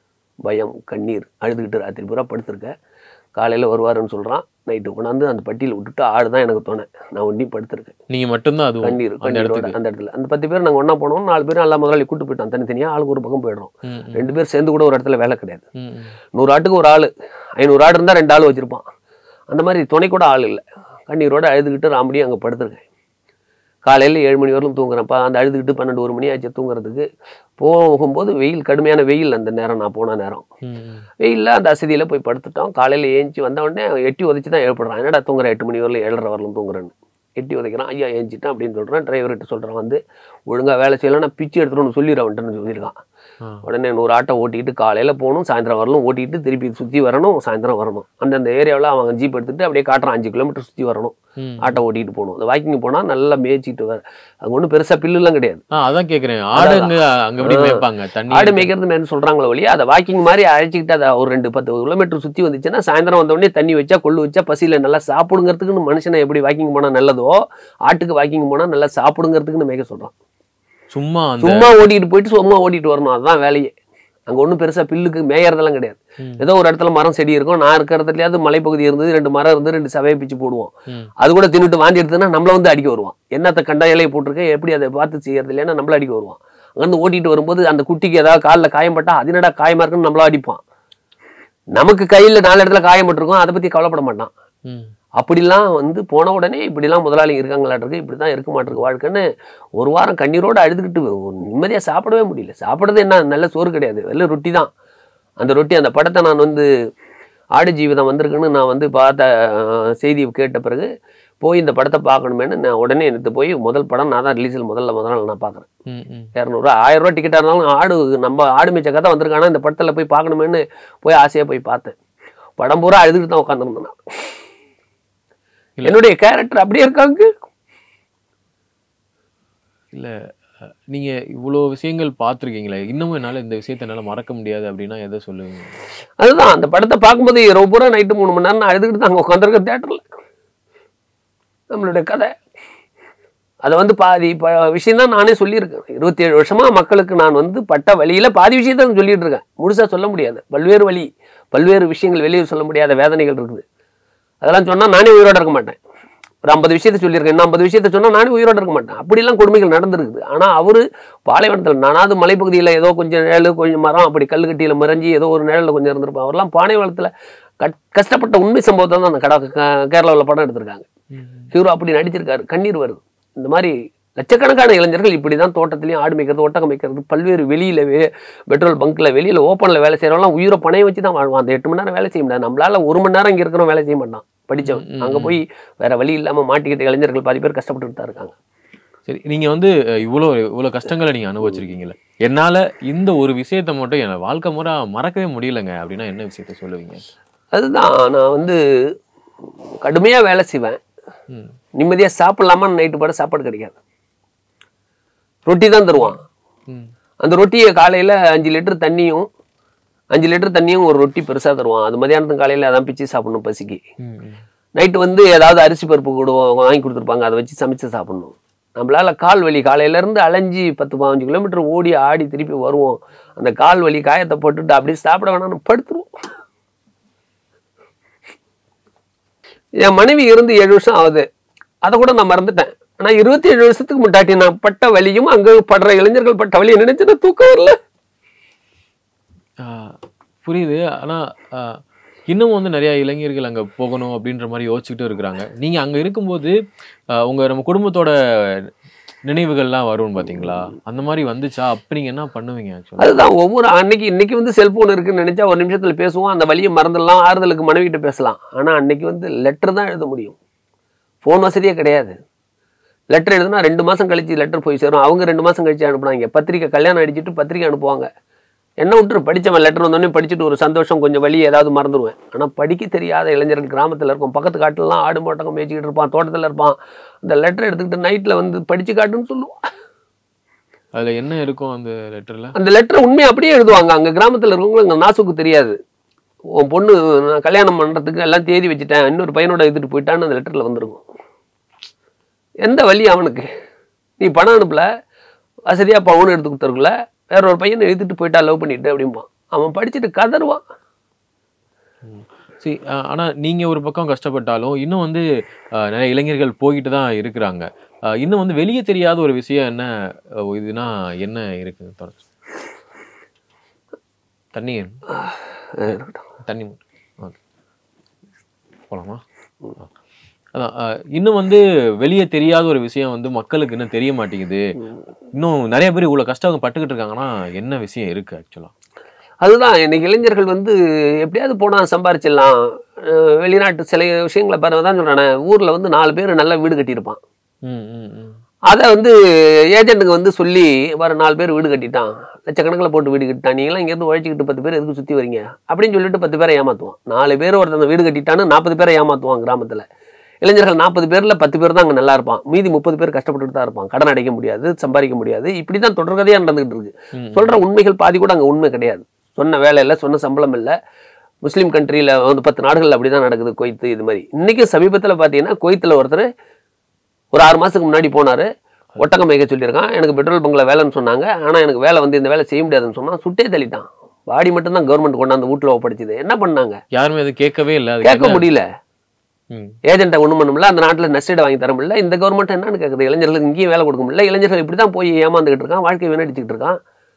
[SPEAKER 1] பயம் கண்ணீர் அழுதுகிட்டு ராத்திரி பூரா படுத்திருக்க காலையில் வருவாருன்னு சொல்கிறான் நைட்டு கொண்டாந்து அந்த பட்டியில் விட்டுட்டு ஆடு தான் எனக்கு தோணை நான் ஒண்டி படுத்திருக்கேன்
[SPEAKER 2] நீங்க மட்டும்தான் அது
[SPEAKER 1] கண்ணீர்
[SPEAKER 2] அந்த
[SPEAKER 1] கண்ணீரோட
[SPEAKER 2] இடத்துக்கு
[SPEAKER 1] அந்த இடத்துல அந்த பத்து பேர் நாங்கள் ஒன்றா போனோம் நாலு பேரும் எல்லா முதலாளி கூட்டு போயிட்டோம் தனித்தனியாக ஆளுக்கு ஒரு பக்கம் போயிடுறோம்
[SPEAKER 2] ம், ம்.
[SPEAKER 1] ரெண்டு பேர் சேர்ந்து கூட ஒரு இடத்துல வேலை கிடையாது
[SPEAKER 2] ம், ம்.
[SPEAKER 1] நூறு ஆட்டுக்கு ஒரு ஆள் ஐநூறு ஆடு இருந்தால் ரெண்டு ஆள் வச்சுருப்பான் அந்த மாதிரி துணை கூட ஆள் இல்லை கண்ணீரோட அழுதுகிட்டு ராமடியும் அங்கே படுத்திருக்கேன் காலையில் ஏழு மணி வரலும் தூங்குறேன்ப்பா அந்த அழுதுகிட்டு பன்னெண்டு ஒரு மணி ஆச்சு தூங்குறதுக்கு போகும்போது வெயில் கடுமையான வெயில் அந்த நேரம் நான் போன நேரம்
[SPEAKER 2] ம், ம்.
[SPEAKER 1] வெயிலில் அந்த அசதியில் போய் படுத்துட்டோம் காலையில் ஏஞ்சி வந்த உடனே எட்டி உதைச்சி தான் எழுப்புறான் என்னடா தூங்குற எட்டு மணி வரலும் ஏழரை வரலும் தூங்குறேன்னு எட்டி உதைக்கிறான் ஐயா ஏஞ்சிட்டான் அப்படின்னு சொல்கிறேன் டிரைவர்கிட்ட சொல்கிறான் வந்து ஒழுங்காக வேலை செய்யலைன்னா பிச்சு எடுத்துட்டு சொல்லிடுறவன்ட்டுன்னு சொல்லியிருக்கான்
[SPEAKER 2] ஆ.
[SPEAKER 1] உடனே நூறு ஆட்டோ ஓட்டிட்டு காலையில் போகணும் சாயந்தரம் வரலும் ஓட்டிட்டு திருப்பி சுற்றி வரணும் சாயந்தரம் வரணும் அந்தந்த ஏரியாவில் அவன் ஜீப் எடுத்துட்டு அப்படியே காட்டுறான் அஞ்சு கிலோமீட்டர் சுற்றி வரணும்
[SPEAKER 2] ம்.
[SPEAKER 1] ஆட்டோ ஓட்டிட்டு போகணும் அந்த வாக்கிங் போனால் நல்லா மேய்ச்சிட்டு வர அங்கே ஒன்றும் பெருசாக பில்லுலாம் கிடையாது
[SPEAKER 2] ஆ, அதான் கேக்குறேன் ஆடு அங்க அங்க எப்படி
[SPEAKER 1] ஆ.
[SPEAKER 2] மேய்ப்பாங்க தண்ணி
[SPEAKER 1] ஆடு மேய்க்கிறது மேலே சொல்கிறாங்களே வழியா அதை வாக்கிங் மாதிரி அழைச்சிக்கிட்டு அதை ஒரு ரெண்டு பத்து கிலோமீட்டர் சுற்றி வந்துச்சுன்னா சாயந்தரம் வந்த உடனே தண்ணி வச்சா கொள்ளு வச்சா பசியில் நல்லா சாப்பிடுங்கிறதுக்குன்னு மனுஷனை எப்படி வாக்கிங் போனால் நல்லதோ ஆட்டுக்கு வாக்கிங் போனால் நல்லா சாப்பிடுங்கிறதுக்குன்னு மேய்க்க சொல்கிறான்
[SPEAKER 2] சும்மா அந்த
[SPEAKER 1] சும்மா ஓட்டிட்டு போயிட்டு சும்மா ஓட்டிட்டு வரணும் அதுதான் வேலையே அங்கே ஒன்றும் பெருசாக பில்லுக்கு மேயறதெல்லாம் கிடையாது
[SPEAKER 2] ம்.
[SPEAKER 1] ஏதோ ஒரு இடத்துல மரம் செடி இருக்கும் நான் இருக்கிற இடத்துலயாவது மலைப்பகுதி இருந்தது ரெண்டு மரம் இருந்து ரெண்டு சவையை பிச்சு போடுவோம்
[SPEAKER 2] ம்.
[SPEAKER 1] அது கூட தின்னுட்டு வாந்தி எடுத்துன்னா நம்மள வந்து அடிக்க வருவான் என்னத்த கண்டா இலையை போட்டிருக்கேன் எப்படி அதை பார்த்து செய்யறது இல்லைன்னா நம்மள அடிக்க வருவான் அங்கேருந்து ஓட்டிட்டு வரும்போது அந்த குட்டிக்கு ஏதாவது காலில் காயம் பட்டா அது என்னடா காயமா இருக்குன்னு நம்மள அடிப்பான் நமக்கு கையில் நாலு இடத்துல காயம் பட்டிருக்கும் அதை பற்றி கவலைப்பட மாட்டான்
[SPEAKER 2] ம்.
[SPEAKER 1] அப்படிலாம் வந்து போன உடனே இப்படிலாம் முதலாளிங்க இருக்காங்களாட்டிருக்கு இப்படி தான் இருக்க மாட்டிருக்கு வாழ்க்கைன்னு ஒரு வாரம் கண்ணீரோடு அழுதுகிட்டு நிம்மதியாக சாப்பிடவே முடியல சாப்பிட்றது என்ன நல்ல சோறு கிடையாது வெள்ளை ரொட்டி தான் அந்த ரொட்டி அந்த படத்தை நான் வந்து ஆடு ஜீவிதம் வந்திருக்குன்னு நான் வந்து பார்த்த அஹ், செய்தி கேட்ட பிறகு போய் இந்த படத்தை பார்க்கணுமேனு நான் உடனே எடுத்து போய் முதல் படம் நான் தான் ரிலீஸில் முதல்ல முதல் நாள் நான் பார்க்குறேன்
[SPEAKER 2] ம், ம்.
[SPEAKER 1] இரநூறுவா ஆயிரம் ரூபா டிக்கெட்டாக இருந்தாலும் ஆடு நம்ம ஆடு மேய்ச்ச கதை வந்திருக்கானா இந்த படத்தில் போய் பார்க்கணுமேனு போய் ஆசையாக போய் பார்த்தேன் படம் பூரா அழுதுகிட்டு தான் உட்காந்துருந்தேன் நான் என்னுடைய கேரக்டர் அப்படியே இருக்காங்க
[SPEAKER 2] இல்ல அஹ், நீங்க இவ்வளோ விஷயங்கள் பார்த்துருக்கீங்களே இன்னமும் என்னால இந்த விஷயத்த என்னால மறக்க முடியாது அப்படின்னா எதை சொல்லுவீங்க
[SPEAKER 1] அதுதான் அந்த படத்தை பார்க்கும்போது இரவு பூரா நைட்டு மூணு மணி நேரம் நான் அழுதுகிட்டு தான் அங்கே உட்காந்துருக்க தேட்டரில் நம்மளுடைய கதை அதை வந்து பாதி ப விஷயம் தான் நானே சொல்லியிருக்கேன் இருபத்தி ஏழு வருஷமா மக்களுக்கு நான் வந்து பட்ட வழியில பாதி விஷயத்தை நான் சொல்லிட்டு இருக்கேன் முழுசா சொல்ல முடியாது பல்வேறு வழி பல்வேறு விஷயங்கள் வெளியே சொல்ல முடியாத வேதனைகள் இருக்குது அதெல்லாம் சொன்னா நானே உயிரோட இருக்க மாட்டேன் ஒரு ஐம்பது விஷயத்தை சொல்லியிருக்கேன் இன்னும் ஐம்பது விஷயத்தை சொன்னா நானே உயிரோட இருக்க மாட்டேன் அப்படிலாம் கொடுமைகள் நடந்திருக்குது ஆனா அவரு பாலைவனத்தில் நானாவது மலைப்பகுதியில் ஏதோ கொஞ்சம் நிழல் கொஞ்சம் மரம் அப்படி கல்லுக்கட்டியில மறைஞ்சி ஏதோ ஒரு நிழல்ல கொஞ்சம் இருந்திருப்பான் அவர்லாம் பாலைவனத்தில் கட் கஷ்டப்பட்ட உண்மை சம்பவத்தை தான் அந்த கடா கேரளாவில் படம் எடுத்திருக்காங்க ஹீரோ அப்படி நடிச்சிருக்காரு கண்ணீர் வருது இந்த மாதிரி லட்சக்கணக்கான இளைஞர்கள் இப்படி தான் தோட்டத்துலையும் ஆடு மேய்க்கிறது ஒட்டகம் மேய்க்கிறது பல்வேறு வெளியில் வே பெட்ரோல் பங்க்கில் வெளியில் ஓப்பனில் வேலை செய்கிறவங்களாம் உயிரை பணைய வச்சு தான் வாழ்வான் அந்த எட்டு மணி நேரம் வேலை செய்ய முடியாது நம்மளால ஒரு மணி நேரம் இங்கே இருக்கிறோம் வேலை செய்ய மாட்டான் படித்தவன் அங்கே போய் வேற வழி இல்லாமல் மாட்டிக்கிட்ட இளைஞர்கள் பாதி பேர் கஷ்டப்பட்டுட்டு தான் இருக்காங்க
[SPEAKER 2] சரி நீங்க வந்து அஹ், இவ்வளோ இவ்வளோ கஷ்டங்களை நீங்க அனுபவிச்சிருக்கீங்கல்ல என்னால இந்த ஒரு விஷயத்த மட்டும் என் வாழ்க்கை முறை மறக்கவே முடியலங்க அப்படின்னா என்ன விஷயத்த சொல்லுவீங்க
[SPEAKER 1] அதுதான் நான் வந்து கடுமையாக வேலை செய்வேன்
[SPEAKER 2] ம்.
[SPEAKER 1] நிம்மதியாக சாப்பிடலாமா நைட்டு பாட சாப்பாடு கிடைக்காது ரொட்டி தான் தருவான்
[SPEAKER 2] ம்.
[SPEAKER 1] அந்த ரொட்டியை காலையில் அஞ்சு லிட்டர் தண்ணியும் அஞ்சு லிட்டர் தண்ணியும் ஒரு ரொட்டி பெருசாக தருவான் அது மதியானத்துக்கு காலையில் அதான் பிச்சு சாப்பிடணும் பசிக்கு
[SPEAKER 2] ம், ம்.
[SPEAKER 1] நைட்டு வந்து ஏதாவது அரிசி பருப்பு கூட வாங்கி கொடுத்துருப்பாங்க அதை வச்சு சமைச்சு சாப்பிடணும் நம்மளால கால் வலி காலையிலேருந்து அலைஞ்சி பத்து பதினஞ்சு கிலோமீட்டர் ஓடி ஆடி திருப்பி வருவோம் அந்த கால் வலி காயத்தை போட்டுட்டு அப்படியே சாப்பிட வேணாம்னு படுத்துருவோம் என் மனைவி இருந்து ஏழு வருஷம் ஆகுது அதை கூட நான் மறந்துட்டேன் ஆனா இருபத்தி ஏழு வருஷத்துக்கு முன்னாடி நான் பட்ட வலியும் அங்க படுற இளைஞர்கள் பட்ட வலியை நினைச்சு நான் தூக்கம் வரல
[SPEAKER 2] ஆஹ், புரியுது ஆனா ஆஹ், இன்னும் வந்து நிறைய இளைஞர்கள் அங்க போகணும் அப்படின்ற மாதிரி யோசிச்சுக்கிட்டு இருக்கிறாங்க நீங்க அங்க இருக்கும்போது ஆஹ், உங்க நம்ம குடும்பத்தோட நினைவுகள்லாம் வரும் பாத்தீங்களா அந்த மாதிரி வந்துச்சா அப்ப நீங்க என்ன பண்ணுவீங்க ஆக்சுவலா
[SPEAKER 1] அதுதான் ஒவ்வொரு அன்னைக்கு இன்னைக்கு வந்து செல்போன் இருக்குன்னு நினைச்சா ஒரு நிமிஷத்துல பேசுவோம் அந்த வலியை மறந்துடலாம் ஆறுதலுக்கு மனைவிட்ட பேசலாம் ஆனா அன்னைக்கு வந்து லெட்டர் தான் எழுத முடியும் ஃபோன் வசதியே கிடையாது லெட்டர் எழுதுனா ரெண்டு மாசம் கழிச்சு லெட்டர் போய் சேரும் அவங்க ரெண்டு மாசம் கழிச்சு அனுப்புனாங்க பத்திரிக்கை கல்யாணம் அடிச்சிட்டு பத்திரிக்கை அனுப்புவாங்க என்ன விட்டுரு படிச்சவன் லெட்டர் வந்தோடனே படிச்சுட்டு ஒரு சந்தோஷம் கொஞ்சம் வழி ஏதாவது மறந்துடுவேன் ஆனா படிக்க தெரியாத இளைஞர்கள் கிராமத்துல இருக்கும் பக்கத்து காட்டுலலாம் ஆடு மாட்டகம் மேய்ச்சிக்கிட்டு இருப்பான் தோட்டத்துல இருப்பான் அந்த லெட்டர் எடுத்துக்கிட்டு நைட்ல வந்து படிச்சு காட்டுன்னு சொல்லுவான்
[SPEAKER 2] அதுல என்ன இருக்கும் அந்த லெட்டர்ல
[SPEAKER 1] அந்த லெட்டரை உண்மையை அப்படியே எழுதுவாங்க அங்கே கிராமத்தில் இருக்கவங்களுக்கு அங்கே நாசுக்கு தெரியாது உன் பொண்ணு நான் கல்யாணம் பண்ணுறதுக்கு எல்லாம் தேதி வச்சுட்டேன் இன்னொரு பையனோட எடுத்துட்டு போயிட்டான்னு அந்த லெட்டரில் வந்திருக்கும் எந்த வழி அவனுக்கு நீ பணம் அனுப்பல வசதியாக பவுன் எடுத்து கொடுத்துருக்குல வேற ஒரு பையனை எழுதிட்டு போயிட்டா லவ் பண்ணிட்டு அப்படிம்பான் அவன் படிச்சுட்டு கதறுவான்
[SPEAKER 2] சரி ஆஹ், ஆனா நீங்க ஒரு பக்கம் கஷ்டப்பட்டாலும் இன்னும் வந்து ஆஹ், நிறைய இளைஞர்கள் போய்கிட்டு தான் இருக்கிறாங்க ஆஹ், இன்னும் வந்து வெளியே தெரியாத ஒரு விஷயம் என்ன ஆஹ், இதுனா என்ன இருக்கு தொடர்ந்து. தண்ணி தண்ணி ஓகே போலாமா ஆ. அதான் ஆஹ், இன்னும் வந்து வெளியே தெரியாத ஒரு விஷயம் வந்து மக்களுக்கு இன்னும் தெரிய மாட்டேங்குது இன்னும் நிறைய பேர் இவ்வளவு கஷ்டம் பட்டுக்கிட்டு இருக்காங்கன்னா என்ன விஷயம் இருக்கு ஆக்சுவலா
[SPEAKER 1] அதுதான் இன்னைக்கு இளைஞர்கள் வந்து எப்படியாவது போனால் சம்பாரிச்சிடலாம் அஹ் வெளிநாட்டு சில விஷயங்களை பாருங்க தான் சொல்கிறேன் ஊரில் வந்து நாலு பேர் நல்ல வீடு கட்டியிருப்பான்
[SPEAKER 2] ம் ம் ம்
[SPEAKER 1] அதை வந்து ஏஜென்ட்டுக்கு வந்து சொல்லி வர நாலு பேர் வீடு கட்டிட்டான் லட்சக்கணக்கில் போட்டு வீடு கட்டிட்டான் நீங்களாம் இங்கேருந்து உழைச்சிக்கிட்டு பத்து பேர் எதுக்கு சுற்றி வரீங்க அப்படின்னு சொல்லிட்டு பத்து பேரை ஏமாற்றுவான் நாலு பேர் ஒருத்தன் வீடு கட்டிட்டான்னு நாற்பது பேரை ஏமாற்றுவான் கிராமத்தில் இளைஞர்கள் நாற்பது பேரில் பத்து பேர் தான் அங்கே நல்லா இருப்பான் மீதி முப்பது பேர் கஷ்டப்பட்டுட்டு தான் இருப்பான் கடன் அடைக்க முடியாது சம்பாதிக்க முடியாது இப்படி தான் தொடர்கதையாக நடந்துகிட்டு இருக்கு
[SPEAKER 2] ம்.
[SPEAKER 1] சொல்கிற உண்மைகள் பாதி கூட அங்கே உண்மை கிடையாது சொன்ன வேலை இல்லை சொன்ன சம்பளம் இல்லை முஸ்லீம் கண்ட்ரியில் வந்து பத்து நாடுகள் அப்படி தான் நடக்குது கொய்த்து இது மாதிரி இன்றைக்கி சமீபத்தில் பார்த்தீங்கன்னா கொய்த்தில் ஒருத்தர் ஒரு ஆறு மாதத்துக்கு முன்னாடி போனார் ஒட்டகம் மேய்க்க சொல்லியிருக்கான் எனக்கு பெட்ரோல் பங்கில் வேலைன்னு சொன்னாங்க ஆனால் எனக்கு வேலை வந்து இந்த வேலை செய்ய முடியாதுன்னு சொன்னான் சுட்டே தள்ளிட்டான் பாடி மட்டும்தான் கவர்மெண்ட் கொண்டாந்து வீட்டில் ஒப்படைச்சது என்ன பண்ணாங்க
[SPEAKER 2] யாருமே அது கேட்கவே இல்லை அது
[SPEAKER 1] கேட்க முடியல
[SPEAKER 2] ம்
[SPEAKER 1] ஏஜென்ட்டை ஒன்றும் பண்ண முடியல அந்த நாட்டில் நஷ்டீடு வாங்கி தர முடியல இந்த கவர்மெண்ட் என்னன்னு கேட்குது இளைஞர்களுக்கு இங்கேயும் வேலை கொடுக்க முடியல இளைஞர்கள் இப்படி தான் போய் ஏமாந்துக்கிட்டு இருக்கான் வாழ்க்கையை வீணடிச்சுக்கிட்டு இருக்கான்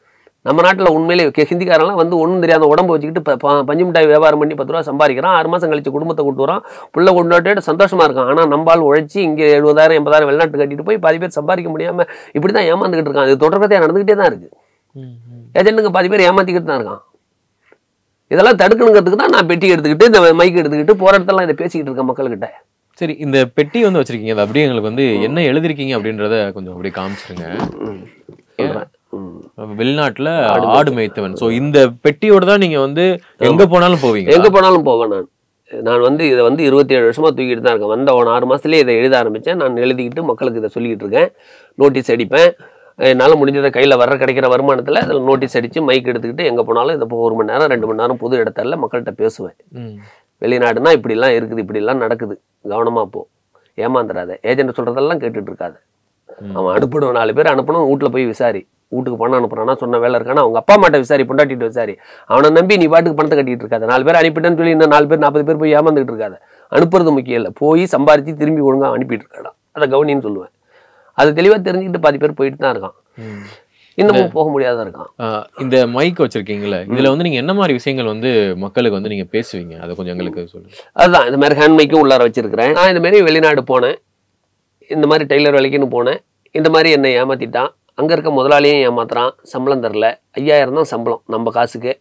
[SPEAKER 1] நம்ம நாட்டில் உண்மையிலே கே- ஹிந்திக்காரன்லாம் வந்து ஒன்றும் தெரியாத உடம்பு வச்சுக்கிட்டு ப- ப- பஞ்சு மிட்டாய் வியாபாரம் பண்ணி பத்து ரூபா சம்பாதிக்கிறான் ஆறு மாதம் கழிச்சு குடும்பத்தை கூட்டு வரான் புள்ள கொண்டாட்டு சந்தோஷமா இருக்கான் ஆனால் நம்பால் உழைச்சி இங்கே எழுபதாயிரம் எண்பதாயிரம் வெளிநாட்டு கட்டிட்டு போய் பாதி பேர் சம்பாதிக்க முடியாமல் இப்படி தான் ஏமாந்துக்கிட்டு இருக்கான் இது தொடர்கதையாக நடந்துக்கிட்டே தான் இருக்குது ஏஜென்ட்டுங்க பாதி பேர் ஏமாத்திக்கிட்டு தான் இருக்கான் இதெல்லாம் தடுக்கணுங்கிறதுக்கு தான் நான் பெட்டி எடுத்துக்கிட்டு இந்த மைக் எடுத்துக்கிட்டு போகிற இடத்துல இதை பேசிக்கிட்டு இருக்கேன் மக்கள்கிட்ட
[SPEAKER 2] சரி இந்த பெட்டி வந்து வச்சிருக்கீங்க அது அப்படியே எங்களுக்கு வந்து என்ன எழுதிருக்கீங்க அப்படின்றத கொஞ்சம் அப்படியே காமிச்சிருங்க
[SPEAKER 1] சொல்கிறேன் ம்
[SPEAKER 2] வெளிநாட்டுல ஆடு மேய்த்தவன் சோ இந்த பெட்டியோட தான் நீங்க வந்து எங்க போனாலும் போவீங்க
[SPEAKER 1] எங்கே போனாலும் போவேன் நான் நான் வந்து இதை வந்து இருபத்தி ஏழு வருஷமாக தூக்கிட்டு தான் இருக்கேன் வந்த ஒரு ஆறு மாதத்துலேயே இதை எழுத ஆரம்பித்தேன் நான் எழுதிக்கிட்டு மக்களுக்கு இதை சொல்லிக்கிட்டு இருக்கேன் நோட்டீஸ் அடிப்பேன் என்னால் முடிஞ்சதை கையில் வர கிடைக்கிற வருமானத்தில் அதில் நோட்டீஸ் அடித்து மைக் எடுத்துக்கிட்டு எங்கே போனாலும் இதை ஒரு மணி நேரம் ரெண்டு மணி நேரம் புது இடத்துல மக்கள்கிட்ட பேசுவேன்
[SPEAKER 2] ம்.
[SPEAKER 1] வெளிநாடுனா இப்படிலாம் இருக்குது இப்படிலாம் நடக்குது கவனமாக போ ஏமாந்துடாத ஏஜென்ட் சொல்கிறதெல்லாம் கேட்டுட்டு இருக்காத அவன் அனுப்பிடுவான் நாலு பேர் அனுப்பணும் வீட்டில் போய் விசாரி வீட்டுக்கு பணம் அனுப்புறானா சொன்ன வேலை இருக்கானா அவங்க அப்பா அம்மாட்ட விசாரி பொண்டாட்டிட்டு விசாரி அவனை நம்பி நீ பாட்டுக்கு பணத்தை கட்டிட்டு இருக்காத நாலு பேர் அனுப்பிட்டேன்னு சொல்லி இன்னும் நாலு பேர் நாற்பது பேர் போய் ஏமாந்துட்டு இருக்காத அனுப்புறது முக்கியம் இல்லை போய் சம்பாரிச்சு திரும்பி ஒழுங்கா அனுப்பிட்டு இருக்காடா அதை கவனின்னு சொல்லுவேன் அது தெளிவாக தெரிஞ்சுக்கிட்டு பாதி பேர் போயிட்டு தான் இருக்கான்
[SPEAKER 2] ம்.
[SPEAKER 1] இன்னமும் போக முடியாத இருக்கான்
[SPEAKER 2] ஆஹ் இந்த மைக் வச்சிருக்கீங்கல்ல இதுல வந்து நீங்க என்ன மாதிரி விஷயங்கள் வந்து மக்களுக்கு வந்து நீங்க பேசுவீங்க அதை கொஞ்சம் எங்களுக்கு சொல்லுங்க
[SPEAKER 1] அதுதான் இந்த மாதிரி ஹேண்ட் மைக்கும் உள்ளார வச்சிருக்கிறேன் நான் இந்த மாதிரி வெளிநாடு போனேன் இந்த மாதிரி டெய்லர் வேலைக்குன்னு போனேன் இந்த மாதிரி என்னை ஏமாத்திட்டான் அங்கே இருக்க முதலாளியும் ஏமாத்துறான் சம்பளம் தரல ஐயாயிரம் தான் சம்பளம் நம்ம காசுக்கு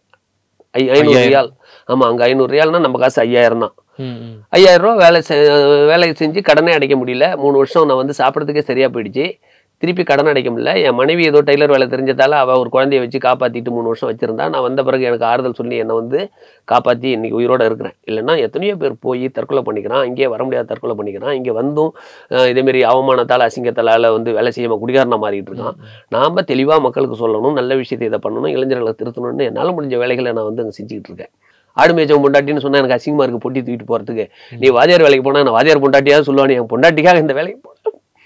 [SPEAKER 1] ஐ ஐநூறு
[SPEAKER 2] ஐயாயிரம்.
[SPEAKER 1] ரியால் ஆமாம் அங்கே ஐநூறு ரியால்னா நம்ம காசு ஐயாயிரம் தான்
[SPEAKER 2] ம், ம்.
[SPEAKER 1] ஐயாயிரம் ரூபா வேலை செ வேலையை செஞ்சு கடனே அடைக்க முடியல மூணு வருஷம் நான் வந்து சாப்பிட்றதுக்கே சரியாக போயிடுச்சு திருப்பி கடன் அடைக்க முடியல என் மனைவி ஏதோ டெய்லர் வேலை தெரிஞ்சதால அவள் ஒரு குழந்தைய வச்சு காப்பாற்றிட்டு மூணு வருஷம் வச்சிருந்தா நான் வந்த பிறகு எனக்கு ஆறுதல் சொல்லி என்னை வந்து காப்பாற்றி இன்னைக்கு உயிரோட இருக்கிறேன் இல்லைன்னா எத்தனையோ பேர் போய் தற்கொலை பண்ணிக்கிறான் இங்கே வர முடியாத தற்கொலை பண்ணிக்கிறான் இங்கே வந்தும் அஹ், இதேமாரி அவமானத்தால் அசிங்கத்தால் வந்து வேலை செய்யாமல் குடிகாரனா மாறிட்டு இருக்கான் நாம் தெளிவாக மக்களுக்கு சொல்லணும் நல்ல விஷயத்தை இதை பண்ணணும் இளைஞர்களை திருத்தணும்னு என்னால் முடிஞ்ச வேலைகளை நான் வந்து அங்கே செஞ்சுக்கிட்டு இருக்கேன் ஆடு மேய்ச்சவன் பொண்டாட்டின்னு சொன்னா எனக்கு அசிங்கமா இருக்கு பொட்டி தூக்கிட்டு போறதுக்கு நீ வாதியார் வேலைக்கு போனா நான் வாதியார் பொண்டாட்டியாவது சொல்லுவானே என் பொண்டாட்டிக்காக இந்த வேலைக்கு போனேன்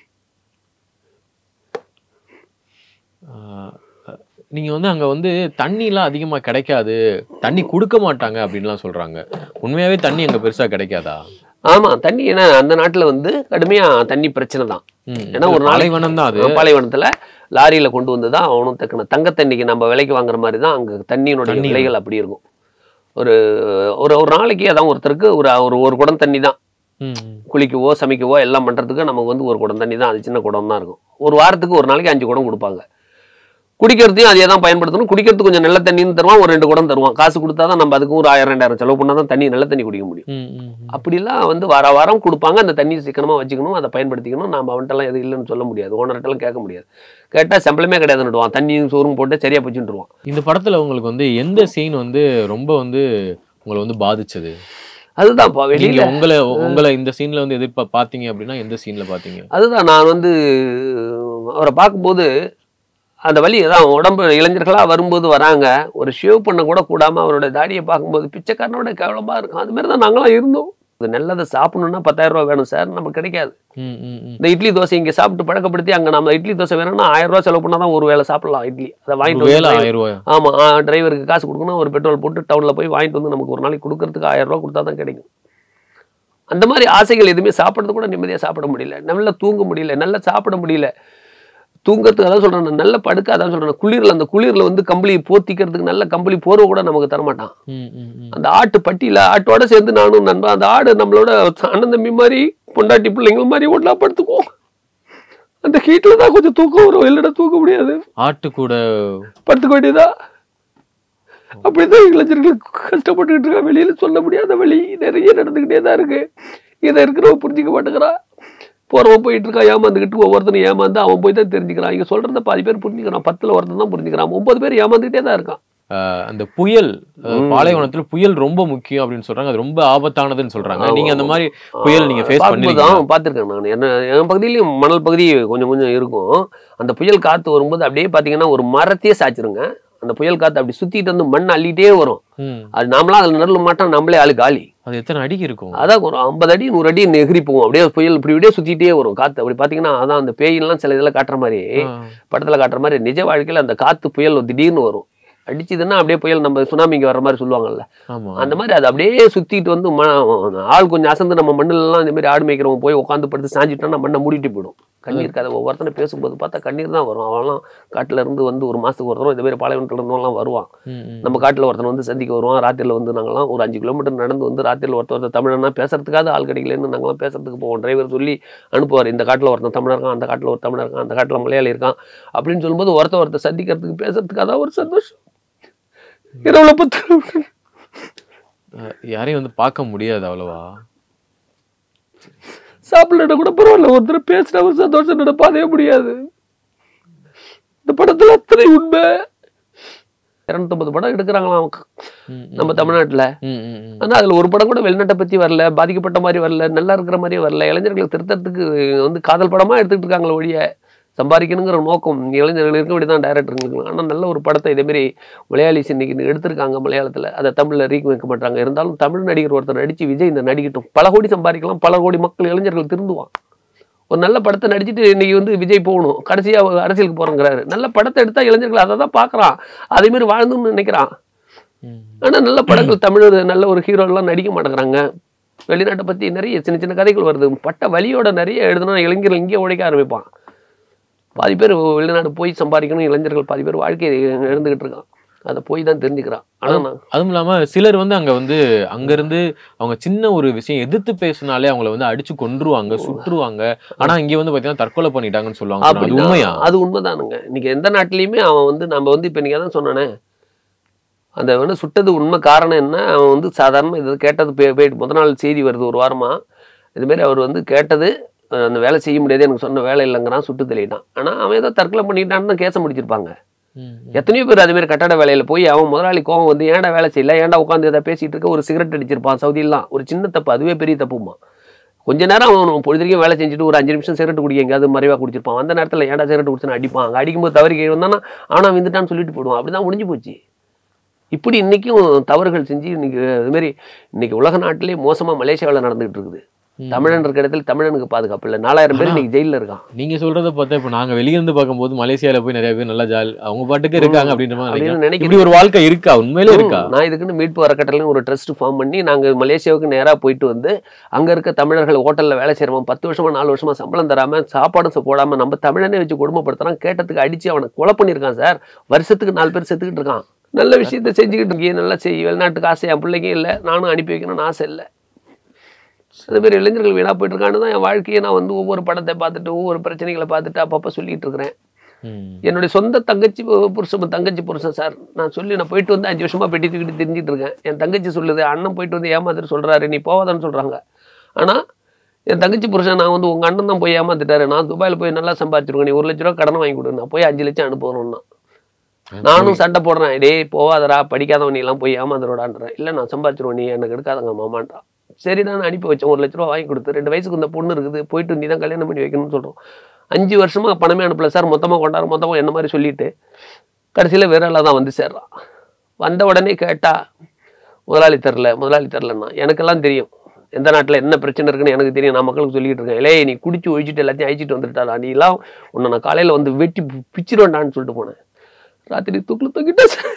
[SPEAKER 2] ஆஹ் நீங்க வந்து அங்க வந்து தண்ணி எல்லாம் அதிகமா கிடைக்காது தண்ணி கொடுக்க மாட்டாங்க அப்படின்லாம் சொல்றாங்க உண்மையாவே தண்ணி அங்க பெருசா கிடைக்காதா
[SPEAKER 1] ஆமா தண்ணி ஏன்னா அந்த நாட்டுல வந்து கடுமையா தண்ணி பிரச்சனை தான்
[SPEAKER 2] ம்.
[SPEAKER 1] ஏன்னா ஒரு நாளைக்கு
[SPEAKER 2] பாலைவனம் தான் அது
[SPEAKER 1] பாலைவனத்துல லாரியில கொண்டு வந்து தான் அவனும் தக்கன தங்க தண்ணிக்கு நம்ம விலைக்கு வாங்குற மாதிரி தான் அங்க தண்ணியினுடைய
[SPEAKER 2] தண்ணி.
[SPEAKER 1] விலைகள் அப்படி இருக்கும் ஒரு ஒரு ஒரு நாளைக்கு அதான் ஒருத்தருக்கு ஒரு ஒரு ஒரு குடம் தண்ணி தான்
[SPEAKER 2] ம், ம்.
[SPEAKER 1] குளிக்கவோ சமைக்கவோ எல்லாம் பண்றதுக்கு நமக்கு வந்து ஒரு குடம் தண்ணி தான் அது சின்ன குடம் தான் இருக்கும் ஒரு வாரத்துக்கு ஒரு நாளைக்கு அஞ்சு குடம் கொடுப்பாங்க குடிக்கிறதையும் அதே தான் பயன்படுத்தணும் குடிக்கிறதுக்கு கொஞ்சம் நல்ல தண்ணின்னு தருவான் ஒரு ரெண்டு குடம் தருவான் காசு கொடுத்தா தான் நம்ம அதுக்கு ஒரு ஆயிரம் ரெண்டாயிரம் செலவு பண்ணால் தான் தண்ணி நல்ல தண்ணி குடிக்க முடியும்
[SPEAKER 2] ம், ம், ம்.
[SPEAKER 1] அப்படிலாம் வந்து வார வாரம் கொடுப்பாங்க அந்த தண்ணி சிக்கனமாக வச்சுக்கணும் அதை பயன்படுத்திக்கணும் நம்ம அவன்கிட்டலாம் எதுவும் இல்லைன்னு சொல்ல முடியாது ஓனர்கிட்டலாம் கேட்க முடியாது கேட்டால் சம்பளமே கிடையாதுன்னுடுவான் தண்ணியும் சோறும் போட்டு சரியா போச்சுட்டுருவான்
[SPEAKER 2] இந்த படத்துல உங்களுக்கு வந்து எந்த சீன் வந்து ரொம்ப வந்து உங்களை வந்து பாதிச்சது
[SPEAKER 1] அதுதான்ப்பா
[SPEAKER 2] நீங்க
[SPEAKER 1] வெளியில
[SPEAKER 2] உங்களை உங்களை இந்த சீன்ல வந்து எதிர்ப்பா பாத்தீங்க அப்படின்னா எந்த சீன்ல பாத்தீங்க
[SPEAKER 1] அதுதான் நான் வந்து அவரை பார்க்கும்போது அந்த வலி தான் உடம்பு இளைஞர்களாக வரும்போது வராங்க ஒரு ஷேவ் பண்ண கூட கூடாமல் அவரோட தாடியை பார்க்கும்போது பிச்சைக்காரனோட கேவலமாக இருக்கும் அது மாதிரி தான் நாங்களாம் இருந்தோம் இது நல்லதை சாப்பிடணும்னா பத்தாயிரம் ரூபா வேணும் சார் நமக்கு கிடைக்காது
[SPEAKER 2] ம், ம், ம்.
[SPEAKER 1] இந்த இட்லி தோசை இங்கே சாப்பிட்டு பழக்கப்படுத்தி அங்கே நம்ம இட்லி தோசை வேணும்னா ஆயிரம் ரூபா செலவு பண்ணால் தான் ஒரு வேளை சாப்பிடலாம் இட்லி அதை
[SPEAKER 2] ஒரு
[SPEAKER 1] வாங்கிட்டு
[SPEAKER 2] வேலை
[SPEAKER 1] வந்து
[SPEAKER 2] ஆயிரம் ரூபாய்
[SPEAKER 1] ஆமாம் டிரைவருக்கு காசு கொடுக்கணும் ஒரு பெட்ரோல் போட்டு டவுனில் போய் வாங்கிட்டு வந்து நமக்கு ஒரு நாளைக்கு கொடுக்கறதுக்கு ஆயிரம் ரூபா கொடுத்தா தான் கிடைக்கும் அந்த மாதிரி ஆசைகள் எதுவுமே சாப்பிட்றது கூட நிம்மதியாக சாப்பிட முடியல நல்லா தூங்க முடியல நல்லா சாப்பிட முடியல தூங்கறதுக்கு அதான் சொல்கிறேன் நல்ல படுக்க அதான் சொல்கிறேன் குளிரில் அந்த குளிரில் வந்து கம்பளி போத்திக்கிறதுக்கு நல்ல கம்பளி போர்வை கூட நமக்கு தரமாட்டான்
[SPEAKER 2] ம், ம், ம்.
[SPEAKER 1] அந்த ஆட்டு பட்டியில் ஆட்டோட சேர்ந்து நானும் நண்பன் அந்த ஆடு நம்மளோட அண்ணன் தம்பி மாதிரி பொண்டாட்டி பிள்ளைங்க மாதிரி ஒன்றா படுத்துக்குவோம் அந்த ஹீட்டில் தான் கொஞ்சம் தூக்கம் வரும் இல்லைன்னா தூக்க முடியாது
[SPEAKER 2] ஆட்டு கூட
[SPEAKER 1] படுத்துக்க வேண்டியதா அப்படிதான் இளைஞர்கள் கஷ்டப்பட்டுக்கிட்டு இருக்கா வெளியில சொல்ல முடியாத வழி நிறைய நடந்துக்கிட்டே தான் இருக்கு இதை இருக்கிறவன் புரிஞ்சிக்க மாட்டேங்கிறா போறவன் போயிட்டு இருக்கா ஏமாந்துக்கிட்டு ஒவ்வொருத்தனும் ஏமாந்து அவன் போய் தான் தெரிஞ்சுக்கிறான் இங்க சொல்றத பாதி பேர் புரிஞ்சுக்கிறான் பத்துல ஒருத்தன் தான் புரிஞ்சுக்கிறான் ஒன்பது பேர் ஏமாந்துக்கிட்டே தான் இருக்கான்
[SPEAKER 2] ஆஹ் அந்த புயல் அதாவது பாலைவனத்துல புயல் ரொம்ப முக்கியம் அப்படின்னு சொல்றாங்க அது ரொம்ப ஆபத்தானதுன்னு சொல்றாங்க நீங்க அந்த மாதிரி புயல் நீங்க ஃபேஸ்
[SPEAKER 1] பார்க்கும்போது
[SPEAKER 2] பண்ணிருக்கீங்க
[SPEAKER 1] தான் பார்த்துருக்கேன் நான் என்ன என் பகுதியிலையும் மணல் பகுதி கொஞ்சம் கொஞ்சம் இருக்கும் அந்த புயல் காத்து வரும்போது அப்படியே பார்த்தீங்கன்னா ஒரு மரத்தையே சாய்ச்சிருங்க அந்த புயல் காத்து அப்படி சுத்திட்டு வந்து மண் அள்ளிட்டே வரும்
[SPEAKER 2] ம்.
[SPEAKER 1] அது நாமளாம் அதில் நடுல மாட்டோம் நம்மளே ஆளு காலி
[SPEAKER 2] அது எத்தனை அடிக்கு இருக்கும்
[SPEAKER 1] அதான் ஒரு ஐம்பது அடி நூறு அடி நெகிரி போகும் அப்படியே புயல் இப்படி இப்படியே சுத்திட்டே வரும் காத்து அப்படி பார்த்தீங்கன்னா அதான் அந்த பேயெல்லாம் சில இதெல்லாம் காட்டுற மாதிரி
[SPEAKER 2] ஆ.
[SPEAKER 1] படத்துல காட்டுற மாதிரி நிஜ வாழ்க்கையில அந்த காத்து புயல் திடீர்னு வரும் அடிச்சதுன்னா அப்படியே புயல் நம்ம சுனாமிக்கு வர்ற மாதிரி சொல்லுவாங்கல்ல
[SPEAKER 2] ஆமா
[SPEAKER 1] அந்த மாதிரி அது அப்படியே சுத்திட்டு வந்து ம- ஆள் கொஞ்சம் அசந்து நம்ம மண்ணுல எல்லாம் இந்த மாதிரி ஆடு மேய்க்கிறவங்க போய் உட்காந்து படுத்து சாஞ்சிட்டோம்னா மண்ணை மூடிட்டு போயிடும் கண்ணீர் கதை ஒவ்வொருத்தனை பேசும்போது பார்த்தா கண்ணீர் தான் வரும் அவன்லாம் காட்டுல இருந்து வந்து ஒரு மாசத்துக்கு ஒருத்தரும் இந்த மாதிரி பாலைவனத்துல இருந்தவங்கலாம் வருவான்
[SPEAKER 2] ம், ம்.
[SPEAKER 1] நம்ம காட்டுல ஒருத்தன் வந்து சந்திக்க வருவான் ராத்திரில வந்து நாங்களாம் ஒரு அஞ்சு கிலோமீட்டர் நடந்து வந்து ராத்திரில ஒருத்தர் ஒருத்தர் தமிழனா பேசுறதுக்காக ஆள் கிடைக்கலன்னு நாங்களாம் பேசுறதுக்கு போவோம் டிரைவர் சொல்லி அனுப்புவார் இந்த காட்டுல ஒருத்தன் தமிழர் இருக்கான் அந்த காட்டுல ஒரு தமிழர் இருக்கான் அந்த காட்டுல மலையாளி இருக்கான் அப்படின்னு சொல்லும்போது ஒருத்தர் ஒருத்தர் சந்திக்கிறதுக்கு பேசுறதுக்காக தான் ஒரு சந்தோஷம் இரவுல பத்து
[SPEAKER 2] அஹ் யாரையும் வந்து பார்க்க முடியாது அவ்வளவா
[SPEAKER 1] சாப்பிடல கூட பரவாயில்ல ஒருத்தர் பேசின ஒரு சந்தோஷம் நடப்பாதே முடியாது இந்த படத்துல அத்தனை உண்மை இரநூத்தம்பது படம் எடுக்கிறாங்களாம்
[SPEAKER 2] ம், ம்.
[SPEAKER 1] நம்ம தமிழ்நாட்டுல
[SPEAKER 2] ம், ம், ம்.
[SPEAKER 1] ஆனா அதுல ஒரு படம் கூட வெளிநாட்டை பத்தி வரல பாதிக்கப்பட்ட மாதிரி வரல நல்லா இருக்கிற மாதிரி வரல இளைஞர்களை திருத்தத்துக்கு வந்து காதல் படமா எடுத்துக்கிட்டு இருக்காங்களே ஒழிய சம்பாதிக்கணுங்கிற நோக்கம் இளைஞர்கள் இருக்க வேண்டியதான் டைரக்டருங்களுக்கு ஆனா நல்ல ஒரு படத்தை இதே மாதிரி மலையாளிஸ் இன்னைக்கு எடுத்திருக்காங்க மலையாளத்துல அதை தமிழ்ல ரீக் வைக்க மாட்டாங்க இருந்தாலும் தமிழ் நடிகர் ஒருத்தர் நடிச்சு விஜய் இந்த நடிக்கட்டும் பல கோடி சம்பாதிக்கலாம் பல கோடி மக்கள் இளைஞர்கள் திருந்துவான் ஒரு நல்ல படத்தை நடிச்சிட்டு இன்னைக்கு வந்து விஜய் போகணும் கடைசியா அவர் அரசியலுக்கு போறேங்கிறாரு நல்ல படத்தை எடுத்தா இளைஞர்கள் அதை தான் பாக்குறான் அதே மாதிரி வாழணும்னு நினைக்கிறான்
[SPEAKER 2] ம்.
[SPEAKER 1] ஆனா நல்ல படங்கள் தமிழ் நல்ல ஒரு ஹீரோ எல்லாம் நடிக்க மாட்டேங்கிறாங்க வெளிநாட்டை பத்தி நிறைய சின்ன சின்ன கதைகள் வருது பட்ட வலியோட நிறைய எழுதுனா இளைஞர்கள் இங்கே உழைக்க ஆரம்பிப்பான் பாதி பேர் வெளிநாடு போய் சம்பாதிக்கணும் இளைஞர்கள் பாதி பேர் வாழ்க்கையை இழந்துகிட்டு இருக்கான் அதை போய் தான் தெரிஞ்சுக்கிறான் ஆனா நான்
[SPEAKER 2] அதுவும் இல்லாம சிலர் வந்து அங்க வந்து அங்க இருந்து அவங்க சின்ன ஒரு விஷயம் எதிர்த்து பேசினாலே அவங்கள வந்து அடிச்சு கொன்றுவாங்க சுட்டுருவாங்க ஆனா இங்க வந்து பாத்தீங்கன்னா தற்கொலை பண்ணிட்டாங்கன்னு சொல்லுவாங்க அது
[SPEAKER 1] அப்படின்னா,
[SPEAKER 2] உண்மையா
[SPEAKER 1] அது உண்மைதானுங்க இன்னைக்கு எந்த நாட்டிலையுமே அவன் வந்து நம்ம வந்து இப்போ நீங்கள் தான் சொன்னானே அந்த வந்து சுட்டது உண்மை காரணம் என்ன அவன் வந்து சாதாரண இது கேட்டது போய் போயிட்டு முத நாள் செய்தி வருது ஒரு வாரமா இதுமாரி அவர் வந்து கேட்டது அஹ், அந்த வேலை செய்ய முடியாது எனக்கு சொன்ன வேலை இல்லைங்கிறான் சுட்டு தெளிட்டான் ஆனால் அவன் ஏதோ தற்கொலை பண்ணிட்டான்னு தான் கேஸை முடிச்சிருப்பாங்க
[SPEAKER 2] ம், ம்.
[SPEAKER 1] எத்தனையோ பேர் அதே மாதிரி கட்டட வேலையில போய் அவன் முதலாளி கோவம் வந்து ஏன்டா வேலை செய்யல ஏன்டா உட்காந்து எதாவது பேசிட்டு இருக்க ஒரு சிகரெட் அடிச்சிருப்பான் சவுதியெல்லாம் ஒரு சின்ன தப்பு அதுவே பெரிய தப்புமா கொஞ்ச நேரம் அவன் பொழுதுக்கும் வேலை செஞ்சுட்டு ஒரு அஞ்சு நிமிஷம் சிகரெட் குடிக்க எங்கேயாவது மறைவா குடிச்சிருப்பான் அந்த நேரத்தில் ஏன்டா சிகரெட் குடிச்சுன்னு அடிப்பான் அங்கே அடிக்கும்போது தவறி கீழே வந்தானா அவனா விந்துட்டான்னு சொல்லிட்டு போடுவான் அப்படிதான் முடிஞ்சு போச்சு இப்படி இன்னைக்கும் தவறுகள் செஞ்சு இன்னைக்கு இது மாதிரி இன்னைக்கு உலக நாட்டிலே மோசமா மலேசியாவில் நடந்துகிட்டு இருக்குது தமிழன் இருக்கிற இடத்துல தமிழனுக்கு பாதுகாப்பு இல்லை நாலாயிரம் பேர் இன்னைக்கு ஜெயிலில் இருக்கான்
[SPEAKER 2] நீங்க சொல்றத பார்த்தா இப்ப நாங்க வெளிய இருந்து பார்க்கும்போது மலேசியால போய் நிறைய பேர் நல்லா ஜாலி அவங்க பாட்டுக்கு இருக்காங்க அப்படின்ற மாதிரி
[SPEAKER 1] அப்படின்னு
[SPEAKER 2] நினைக்கிறேன்.
[SPEAKER 1] நினைக்கிறேன்.
[SPEAKER 2] இப்படி ஒரு வாழ்க்கை இருக்கா உண்மையிலே இருக்கா
[SPEAKER 1] ம், நான் இதுக்குன்னு மீட்பு அறக்கட்டளைன்னு ஒரு ட்ரஸ்ட் ஃபார்ம் பண்ணி நாங்கள் மலேசியாவுக்கு நேராக போயிட்டு வந்து அங்கே இருக்க தமிழர்கள் ஹோட்டலில் வேலை செய்கிறவன் பத்து வருஷமா நாலு வருஷமா சம்பளம் தராமல் சாப்பாடும் ச- போடாம நம்ம தமிழனே வச்சு கொடுமைப்படுத்துறான் கேட்டதுக்கு அடித்து அவனை கொலை பண்ணியிருக்கான் சார் வருஷத்துக்கு நாலு பேர் செத்துக்கிட்டு இருக்கான் நல்ல விஷயத்த செஞ்சுக்கிட்டு இருக்கீங்க நல்லா செய் வெளிநாட்டுக்கு ஆசை என் பிள்ளைங்க இல்லை நானும் அனுப்பி வைக்கணும்னு ஆசை இல்லை அதே மாதிரி இளைஞர்கள் வீணாக போயிட்டு இருக்கான்னு தான் என் வாழ்க்கையை நான் வந்து ஒவ்வொரு படத்தை பார்த்துட்டு ஒவ்வொரு பிரச்சனைகளை பார்த்துட்டு அப்பப்போ சொல்லிட்டு இருக்கிறேன்
[SPEAKER 2] ம்.
[SPEAKER 1] என்னுடைய சொந்த தங்கச்சி பு- புருஷன் தங்கச்சி புருஷன் சார் நான் சொல்லி நான் போயிட்டு வந்து அஞ்சு வருஷமா பெட்டி தூக்கிட்டு தெரிஞ்சிட்டு இருக்கேன் என் தங்கச்சி சொல்லுது அண்ணன் போயிட்டு வந்து ஏமாத்திட்டு சொல்றாரு நீ போவாதான்னு சொல்றாங்க ஆனா என் தங்கச்சி புருஷன் நான் வந்து உங்க அண்ணன் தான் போய் ஏமாத்திட்டாரு நான் துபாயில் போய் நல்லா சம்பாதிச்சிருக்கேன் நீ ஒரு லட்ச ரூபா கடன் வாங்கி கொடு நான் போய் அஞ்சு லட்சம் அனுப்புறோம்னா நானும் சண்டை போடுறேன் டேய் போவாதடா படிக்காதவன் நீ எல்லாம் போய் ஏமாந்துடான்றேன் இல்லை நான் சம்பாதிச்சிருவேன் நீ எனக்கு எடுக்காதங்க மாமான்றான் சரி நான் அனுப்பி வச்சேன் ஒரு லட்ச ரூபா வாங்கி கொடுத்து ரெண்டு வயசுக்கு இந்த பொண்ணு இருக்குது போயிட்டு நீ தான் கல்யாணம் பண்ணி வைக்கணும்னு சொல்கிறோம் அஞ்சு வருஷமா பணமே அனுப்பல சார் மொத்தமாக கொண்டாரு மொத்தமாக என்ன மாதிரி சொல்லிட்டு கடைசியில் விரலாக தான் வந்து சேர்றான் வந்த உடனே கேட்டா முதலாளி தரல முதலாளி தரலன்னா எனக்கெல்லாம் தெரியும் எந்த நாட்டில் என்ன பிரச்சனை இருக்குன்னு எனக்கு தெரியும் நான் மக்களுக்கு சொல்லிட்டு இருக்கேன் இலே நீ குடிச்சு ஒழிச்சிட்டு எல்லாத்தையும் அழிச்சிட்டு வந்துட்டாடா நீ எல்லாம் உன்னை நான் காலையில் வந்து வெட்டி பி- பிச்சிருவேன்டான்னு சொல்லிட்டு போனேன் ராத்திரி தூக்கில் தூக்கிட்டேன் சார்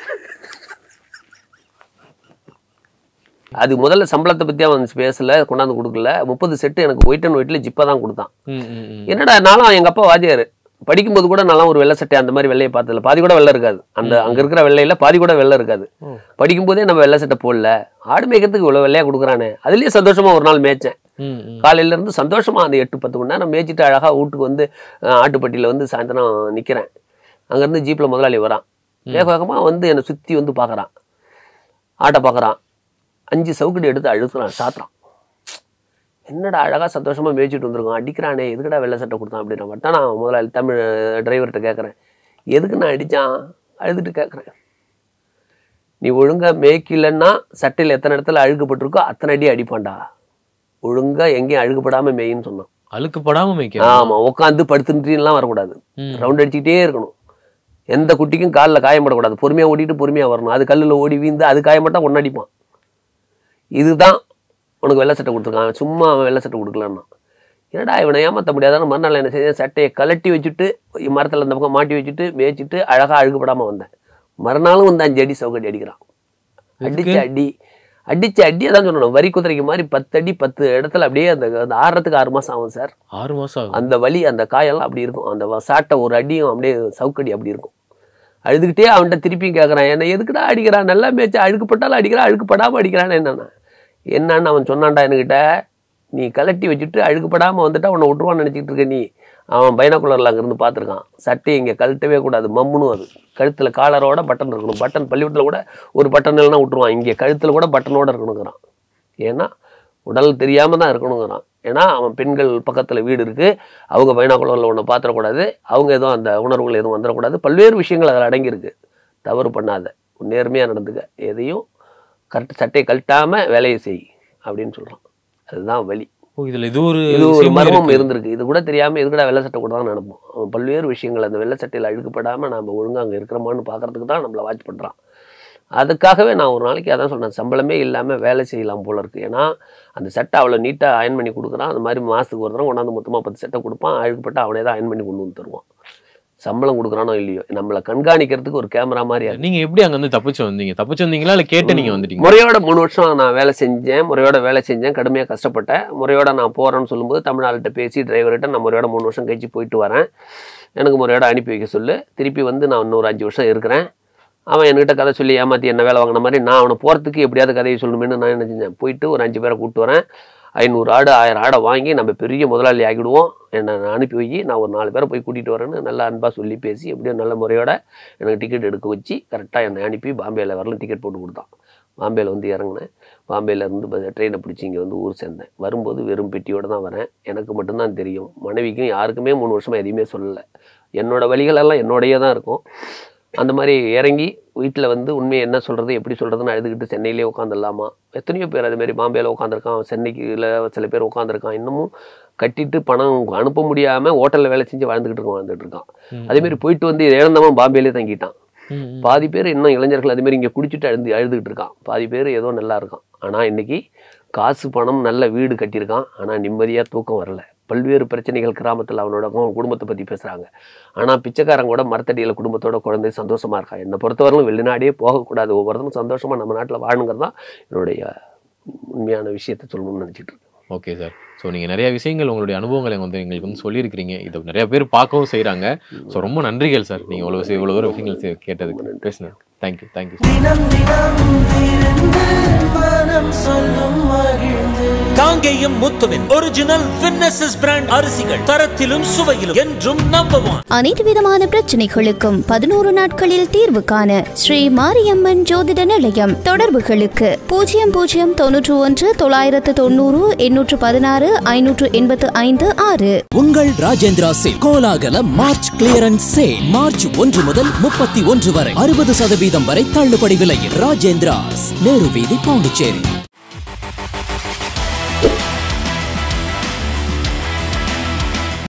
[SPEAKER 1] அது முதல்ல சம்பளத்தை பற்றி அவன் பேசல கொண்டாந்து கொடுக்கல முப்பது செட்டு எனக்கு ஒயிட் அண்ட் ஒயிட்ல ஜிப்பா தான் கொடுத்தான்
[SPEAKER 2] ம், ம், ம்.
[SPEAKER 1] என்னடா நானும் எங்க அப்பா வாத்தியார் படிக்கும்போது கூட நல்லா ஒரு வெள்ளை சட்டை அந்த மாதிரி வெள்ளையை பார்த்ததில்ல பாதி கூட வெள்ளை இருக்காது அந்த அங்க இருக்கிற வெள்ளையில பாதி கூட வெள்ளை இருக்காது படிக்கும்போதே நம்ம வெள்ளை சட்டை போடல ஆடு மேய்க்கிறதுக்கு இவ்வளவு வெள்ளையா கொடுக்குறானே அதுலயே சந்தோஷமா ஒரு நாள் மேய்ச்சேன்
[SPEAKER 2] ம், ம்.
[SPEAKER 1] காலையில இருந்து சந்தோஷமா அந்த எட்டு பத்து மணி நேரம் மேய்ச்சிட்டு அழகா வீட்டுக்கு வந்து அஹ், ஆட்டுப்பட்டியில வந்து சாயந்தரம் நிக்கிறேன் அங்கேருந்து ஜீப்ல முதலாளி வரான் வேக வேகமா வந்து என்னை சுத்தி வந்து பார்க்கறான் ஆட்டை பார்க்கறான் அஞ்சு சவுக்கடி எடுத்து அழுத்துறான் சாத்துறான் என்னடா அழகா சந்தோஷமா மேய்ச்சிட்டு வந்திருக்கோம் அடிக்கிறானே எதுக்குடா வெள்ளை சட்டை கொடுத்தான் அப்படின்ற மாதிரி தான் நான் முதலாளி தமிழ் டிரைவர்கிட்ட கேட்குறேன் எதுக்கு நான் அடிச்சான் அழுதுட்டு கேட்குறேன் நீ ஒழுங்கா மேய்க்கலன்னா சட்டையில் எத்தனை இடத்துல அழுக்கப்பட்டிருக்கோ அத்தனை அடி அடிப்பான்டா ஒழுங்கா எங்கேயும் அழுகுப்படாம மேயின்னு சொன்னான்
[SPEAKER 2] அழுக்கு படாம மேய்க்க
[SPEAKER 1] ஆமா உட்காந்து படுத்துட்டுலாம் வரக்கூடாது
[SPEAKER 2] ம்.
[SPEAKER 1] ரவுண்ட் அடிச்சுக்கிட்டே இருக்கணும் எந்த குட்டிக்கும் காலில் காயப்படக்கூடாது பொறுமையா ஓடிட்டு பொறுமையா வரணும் அது கல்லில் ஓடி வீந்து அது காயப்பட்டா ஒன்று அடிப்பான் இதுதான் உனக்கு வெள்ளை சட்டை கொடுத்துருக்கான் சும்மா அவன் வெள்ளை சட்டை கொடுக்கலன்னா என்னடா இவனை ஏமாற்ற முடியாதான்னு மறுநாள் என்ன செஞ்சேன் சட்டையை கலட்டி வச்சுட்டு மரத்தில் அந்த பக்கம் மாட்டி வச்சுட்டு மேய்ச்சிட்டு அழகா அழுகுப்படாம வந்தேன் மறுநாளும் வந்து அஞ்சு அடி சவுக்கடி அடிக்கிறான் அடிச்சு அடி அடிச்சு அடி அதான் சொல்லணும் வரி குதிரைக்கு மாதிரி பத்து அடி பத்து இடத்துல அப்படியே அந்த அந்த ஆடுறதுக்கு ஆறு மாதம் ஆகும் சார்
[SPEAKER 2] ஆறு மாசம் ஆகும்
[SPEAKER 1] அந்த வலி அந்த காயெல்லாம் அப்படி இருக்கும் அந்த வ- சாட்டை ஒரு அடியும் அப்படியே சவுக்கடி அப்படி இருக்கும் அழுதுகிட்டே அவன்கிட்ட திருப்பியும் கேட்குறான் என்ன எதுக்குடா அடிக்கிறான் நல்லா மேய்ச்சா அழுக்குப்பட்டாலும் அடிக்கிறான் அழுக்குப்படாமல் அடிக்கிறான்னு என்னன்னா என்னன்னு அவன் சொன்னான்டா என்கிட்ட நீ கலட்டி வச்சுட்டு அழுக்குப்படாமல் வந்துட்டா உன்னை விட்டுருவான்னு நினச்சிக்கிட்டு இருக்க நீ அவன் பைனாக்குலரில் அங்கேருந்து பார்த்துருக்கான் சட்டையை இங்கே கழட்டவே கூடாது மம்முனும் அது கழுத்தில் காலரோட பட்டன் இருக்கணும் பட்டன் பள்ளிக்கூடத்தில் கூட ஒரு பட்டன் இல்லைனா விட்டுருவான் இங்கே கழுத்தில் கூட பட்டனோட இருக்கணுங்கிறான் ஏன்னா உடல் தெரியாமல் தான் இருக்கணுங்கிறான் ஏன்னா அவன் பெண்கள் பக்கத்தில் வீடு இருக்குது அவங்க பைனாக்குலரில் ஒன்று பார்த்துடக்கூடாது அவங்க எதுவும் அந்த உணர்வுகள் எதுவும் வந்துடக்கூடாது பல்வேறு விஷயங்கள் அதில் அடங்கியிருக்கு தவறு பண்ணாத நேர்மையாக நடந்துக்க எதையும் கரெக்ட் சட்டையை கழட்டாமல் வேலையை செய் அப்படின்னு சொல்கிறான் அதுதான் வழி
[SPEAKER 2] ஓ இதுல இது ஒரு
[SPEAKER 1] இது ஒரு
[SPEAKER 2] விஷயமும்
[SPEAKER 1] மர்மம்
[SPEAKER 2] இருக்கு.
[SPEAKER 1] இருந்திருக்கு இது கூட தெரியாம எதுக்கடா வெள்ளை சட்டை கூட தான் நினைப்போம் அவன் பல்வேறு விஷயங்கள் அந்த வெள்ளை சட்டையில் அழுக்கப்படாம நாம ஒழுங்கா அங்க இருக்கிறோமான்னு பார்க்கறதுக்கு தான் நம்மளை வாட்ச் பண்றான் அதுக்காகவே நான் ஒரு நாளைக்கு அதான் சொன்னேன் சம்பளமே இல்லாம வேலை செய்யலாம் போல இருக்கு ஏன்னா அந்த சட்டை அவ்வளோ நீட்டாக அயன் பண்ணி கொடுக்குறான் அந்த மாதிரி மாசத்துக்கு ஒரு தடவை கொண்டாந்து மொத்தமாக பத்து சட்டை கொடுப்பான் அழுக்கப்பட்டு அவனே தான் அயன் பண்ணி கொண்டு வந்து தருவான் சம்பளம் கொடுக்குறானோ இல்லையோ நம்மளை கண்காணிக்கிறதுக்கு ஒரு கேமரா மாதிரி அது.
[SPEAKER 2] நீங்க எப்படி அங்க வந்து தப்பிச்சு வந்தீங்க தப்பிச்சு வந்தீங்களா இல்ல கேட்டு நீங்க வந்துட்டீங்க
[SPEAKER 1] முறையோட மூணு வருஷம் நான் வேலை செஞ்சேன் முறையோட வேலை செஞ்சேன் கடுமையாக கஷ்டப்பட்டேன் முறையோட நான் போகிறேன்னு சொல்லும்போது தமிழ்நாள்கிட்ட பேசி டிரைவர்கிட்ட நான் முறையோட மூணு வருஷம் கழிச்சு போயிட்டு வரேன் எனக்கு முறையோட அனுப்பி வைக்க சொல்லு திருப்பி வந்து நான் இன்னொரு அஞ்சு வருஷம் இருக்கிறேன் அவன் என்கிட்ட கதை சொல்லி ஏமாற்றி என்ன வேலை வாங்கின மாதிரி நான் அவனை போகிறதுக்கு எப்படியாவது கதையை சொல்லணுமேனு நான் என்ன செஞ்சேன் போயிட்டு ஒரு அஞ்சு பேரை கூப்பிட்டு வரேன் ஐநூறு ஆடு ஆயிரம் ஆடை வாங்கி நம்ம பெரிய முதலாளி ஆகிடுவோம் என்னை நான் அனுப்பி வை நான் ஒரு நாலு பேரை போய் கூட்டிகிட்டு வரேன்னு நல்லா அன்பாக சொல்லி பேசி எப்படியோ நல்ல முறையோட எனக்கு டிக்கெட் எடுக்க வச்சு கரெக்டாக என்னை அனுப்பி பாம்பேயில் வரலாம் டிக்கெட் போட்டு கொடுத்தான் பாம்பேயில் வந்து இறங்கினேன் பாம்பேல இருந்து ட்ரெயினை பிடிச்சி இங்கே வந்து ஊர் சேர்ந்தேன் வரும்போது வெறும் பெட்டியோடு தான் வரேன் எனக்கு மட்டும்தான் தெரியும் மனைவிக்கும் யாருக்குமே மூணு வருஷமாக எதையுமே சொல்லலை என்னோட வழிகளெல்லாம் என்னோடையே தான் இருக்கும் அந்த மாதிரி இறங்கி வீட்டில் வந்து உண்மையை என்ன சொல்கிறது எப்படி சொல்கிறதுன்னு அழுதுகிட்டு சென்னையிலே உட்காந்துடலாமா எத்தனையோ பேர் அது மாதிரி பாம்பேயில் உட்காந்துருக்கான் சென்னைக்குல சில பேர் உட்காந்துருக்கான் இன்னமும் கட்டிட்டு பணம் அனுப்ப முடியாமல் ஹோட்டலில் வேலை செஞ்சு வாழ்ந்துகிட்டு இருக்கான் வாழ்ந்துட்டு இருக்கான் அதே மாதிரி போயிட்டு வந்து இழந்தவன் பாம்பேலே தங்கிட்டான்
[SPEAKER 2] ம், ம்.
[SPEAKER 1] பாதி பேர் இன்னும் இளைஞர்கள் அதே மாதிரி இங்கே குடிச்சிட்டு அழுது அழுதுகிட்டு இருக்கான் பாதி பேர் ஏதோ நல்லா இருக்கான் ஆனால் இன்னைக்கு காசு பணம் நல்ல வீடு கட்டியிருக்கான் ஆனால் நிம்மதியாக தூக்கம் வரல பல்வேறு பிரச்சனைகள் கிராமத்தில் அவனோட கு- குடும்பத்தை பற்றி பேசுகிறாங்க ஆனால் பிச்சைக்காரங்க கூட மரத்தடியில் குடும்பத்தோட குழந்தை சந்தோஷமாக இருக்கான் என்னை பொறுத்தவரையிலும் வெளிநாடே போகக்கூடாது ஒவ்வொருத்தரும் சந்தோஷமாக நம்ம நாட்டில் வாழணுங்கிறது தான் என்னுடைய உண்மையான விஷயத்தை சொல்லணும்னு நினச்சிட்டு இருக்கேன்
[SPEAKER 2] ஓகே சார் ஸோ நீங்கள் நிறைய விஷயங்கள் உங்களுடைய அனுபவங்களை வந்து எங்களுக்கு வந்து சொல்லியிருக்கிறீங்க இதை நிறைய பேர் பார்க்கவும் செய்கிறாங்க ஸோ ரொம்ப நன்றிகள் சார் நீங்கள் இவ்வளோ இவ்வளோ தூரம் விஷயங்கள் செ- கேட்டதுக்கு பேசுனது தேங்க்யூ தேங்க்யூ
[SPEAKER 7] தினம் தினம் விருந்து மனம் சொல்லும் மகிழ்ந்து
[SPEAKER 4] காங்கேயம் முத்துவின் ஒரிஜினல் வின்னசஸ் பிராண்ட் அரிசிகள் தரத்திலும் சுவையிலும் என்றும் நம்பர் ஒன்
[SPEAKER 5] அனைத்து விதமான பிரச்சனைகளுக்கும் பதினோரு நாட்களில் தீர்வு காண ஸ்ரீ மாரியம்மன் ஜோதிட நிலையம் தொடர்புகளுக்கு பூஜ்ஜியம் பூஜ்ஜியம் தொன்னூற்று ஒன்று தொள்ளாயிரத்து தொண்ணூறு எண்ணூற்று பதினாறு ஐநூற்று எண்பத்து ஐந்து ஆறு
[SPEAKER 6] உங்கள் ராஜேந்திரா சில் கோலாகல மார்ச் கிளியரன்ஸ் சேல் மார்ச் ஒன்று முதல் முப்பத்தி ஒன்று வரை அறுபது சதவீதம் வரை தள்ளுபடி விலையில் ராஜேந்திராஸ் நேரு வீதி பாண்டிச்சேரி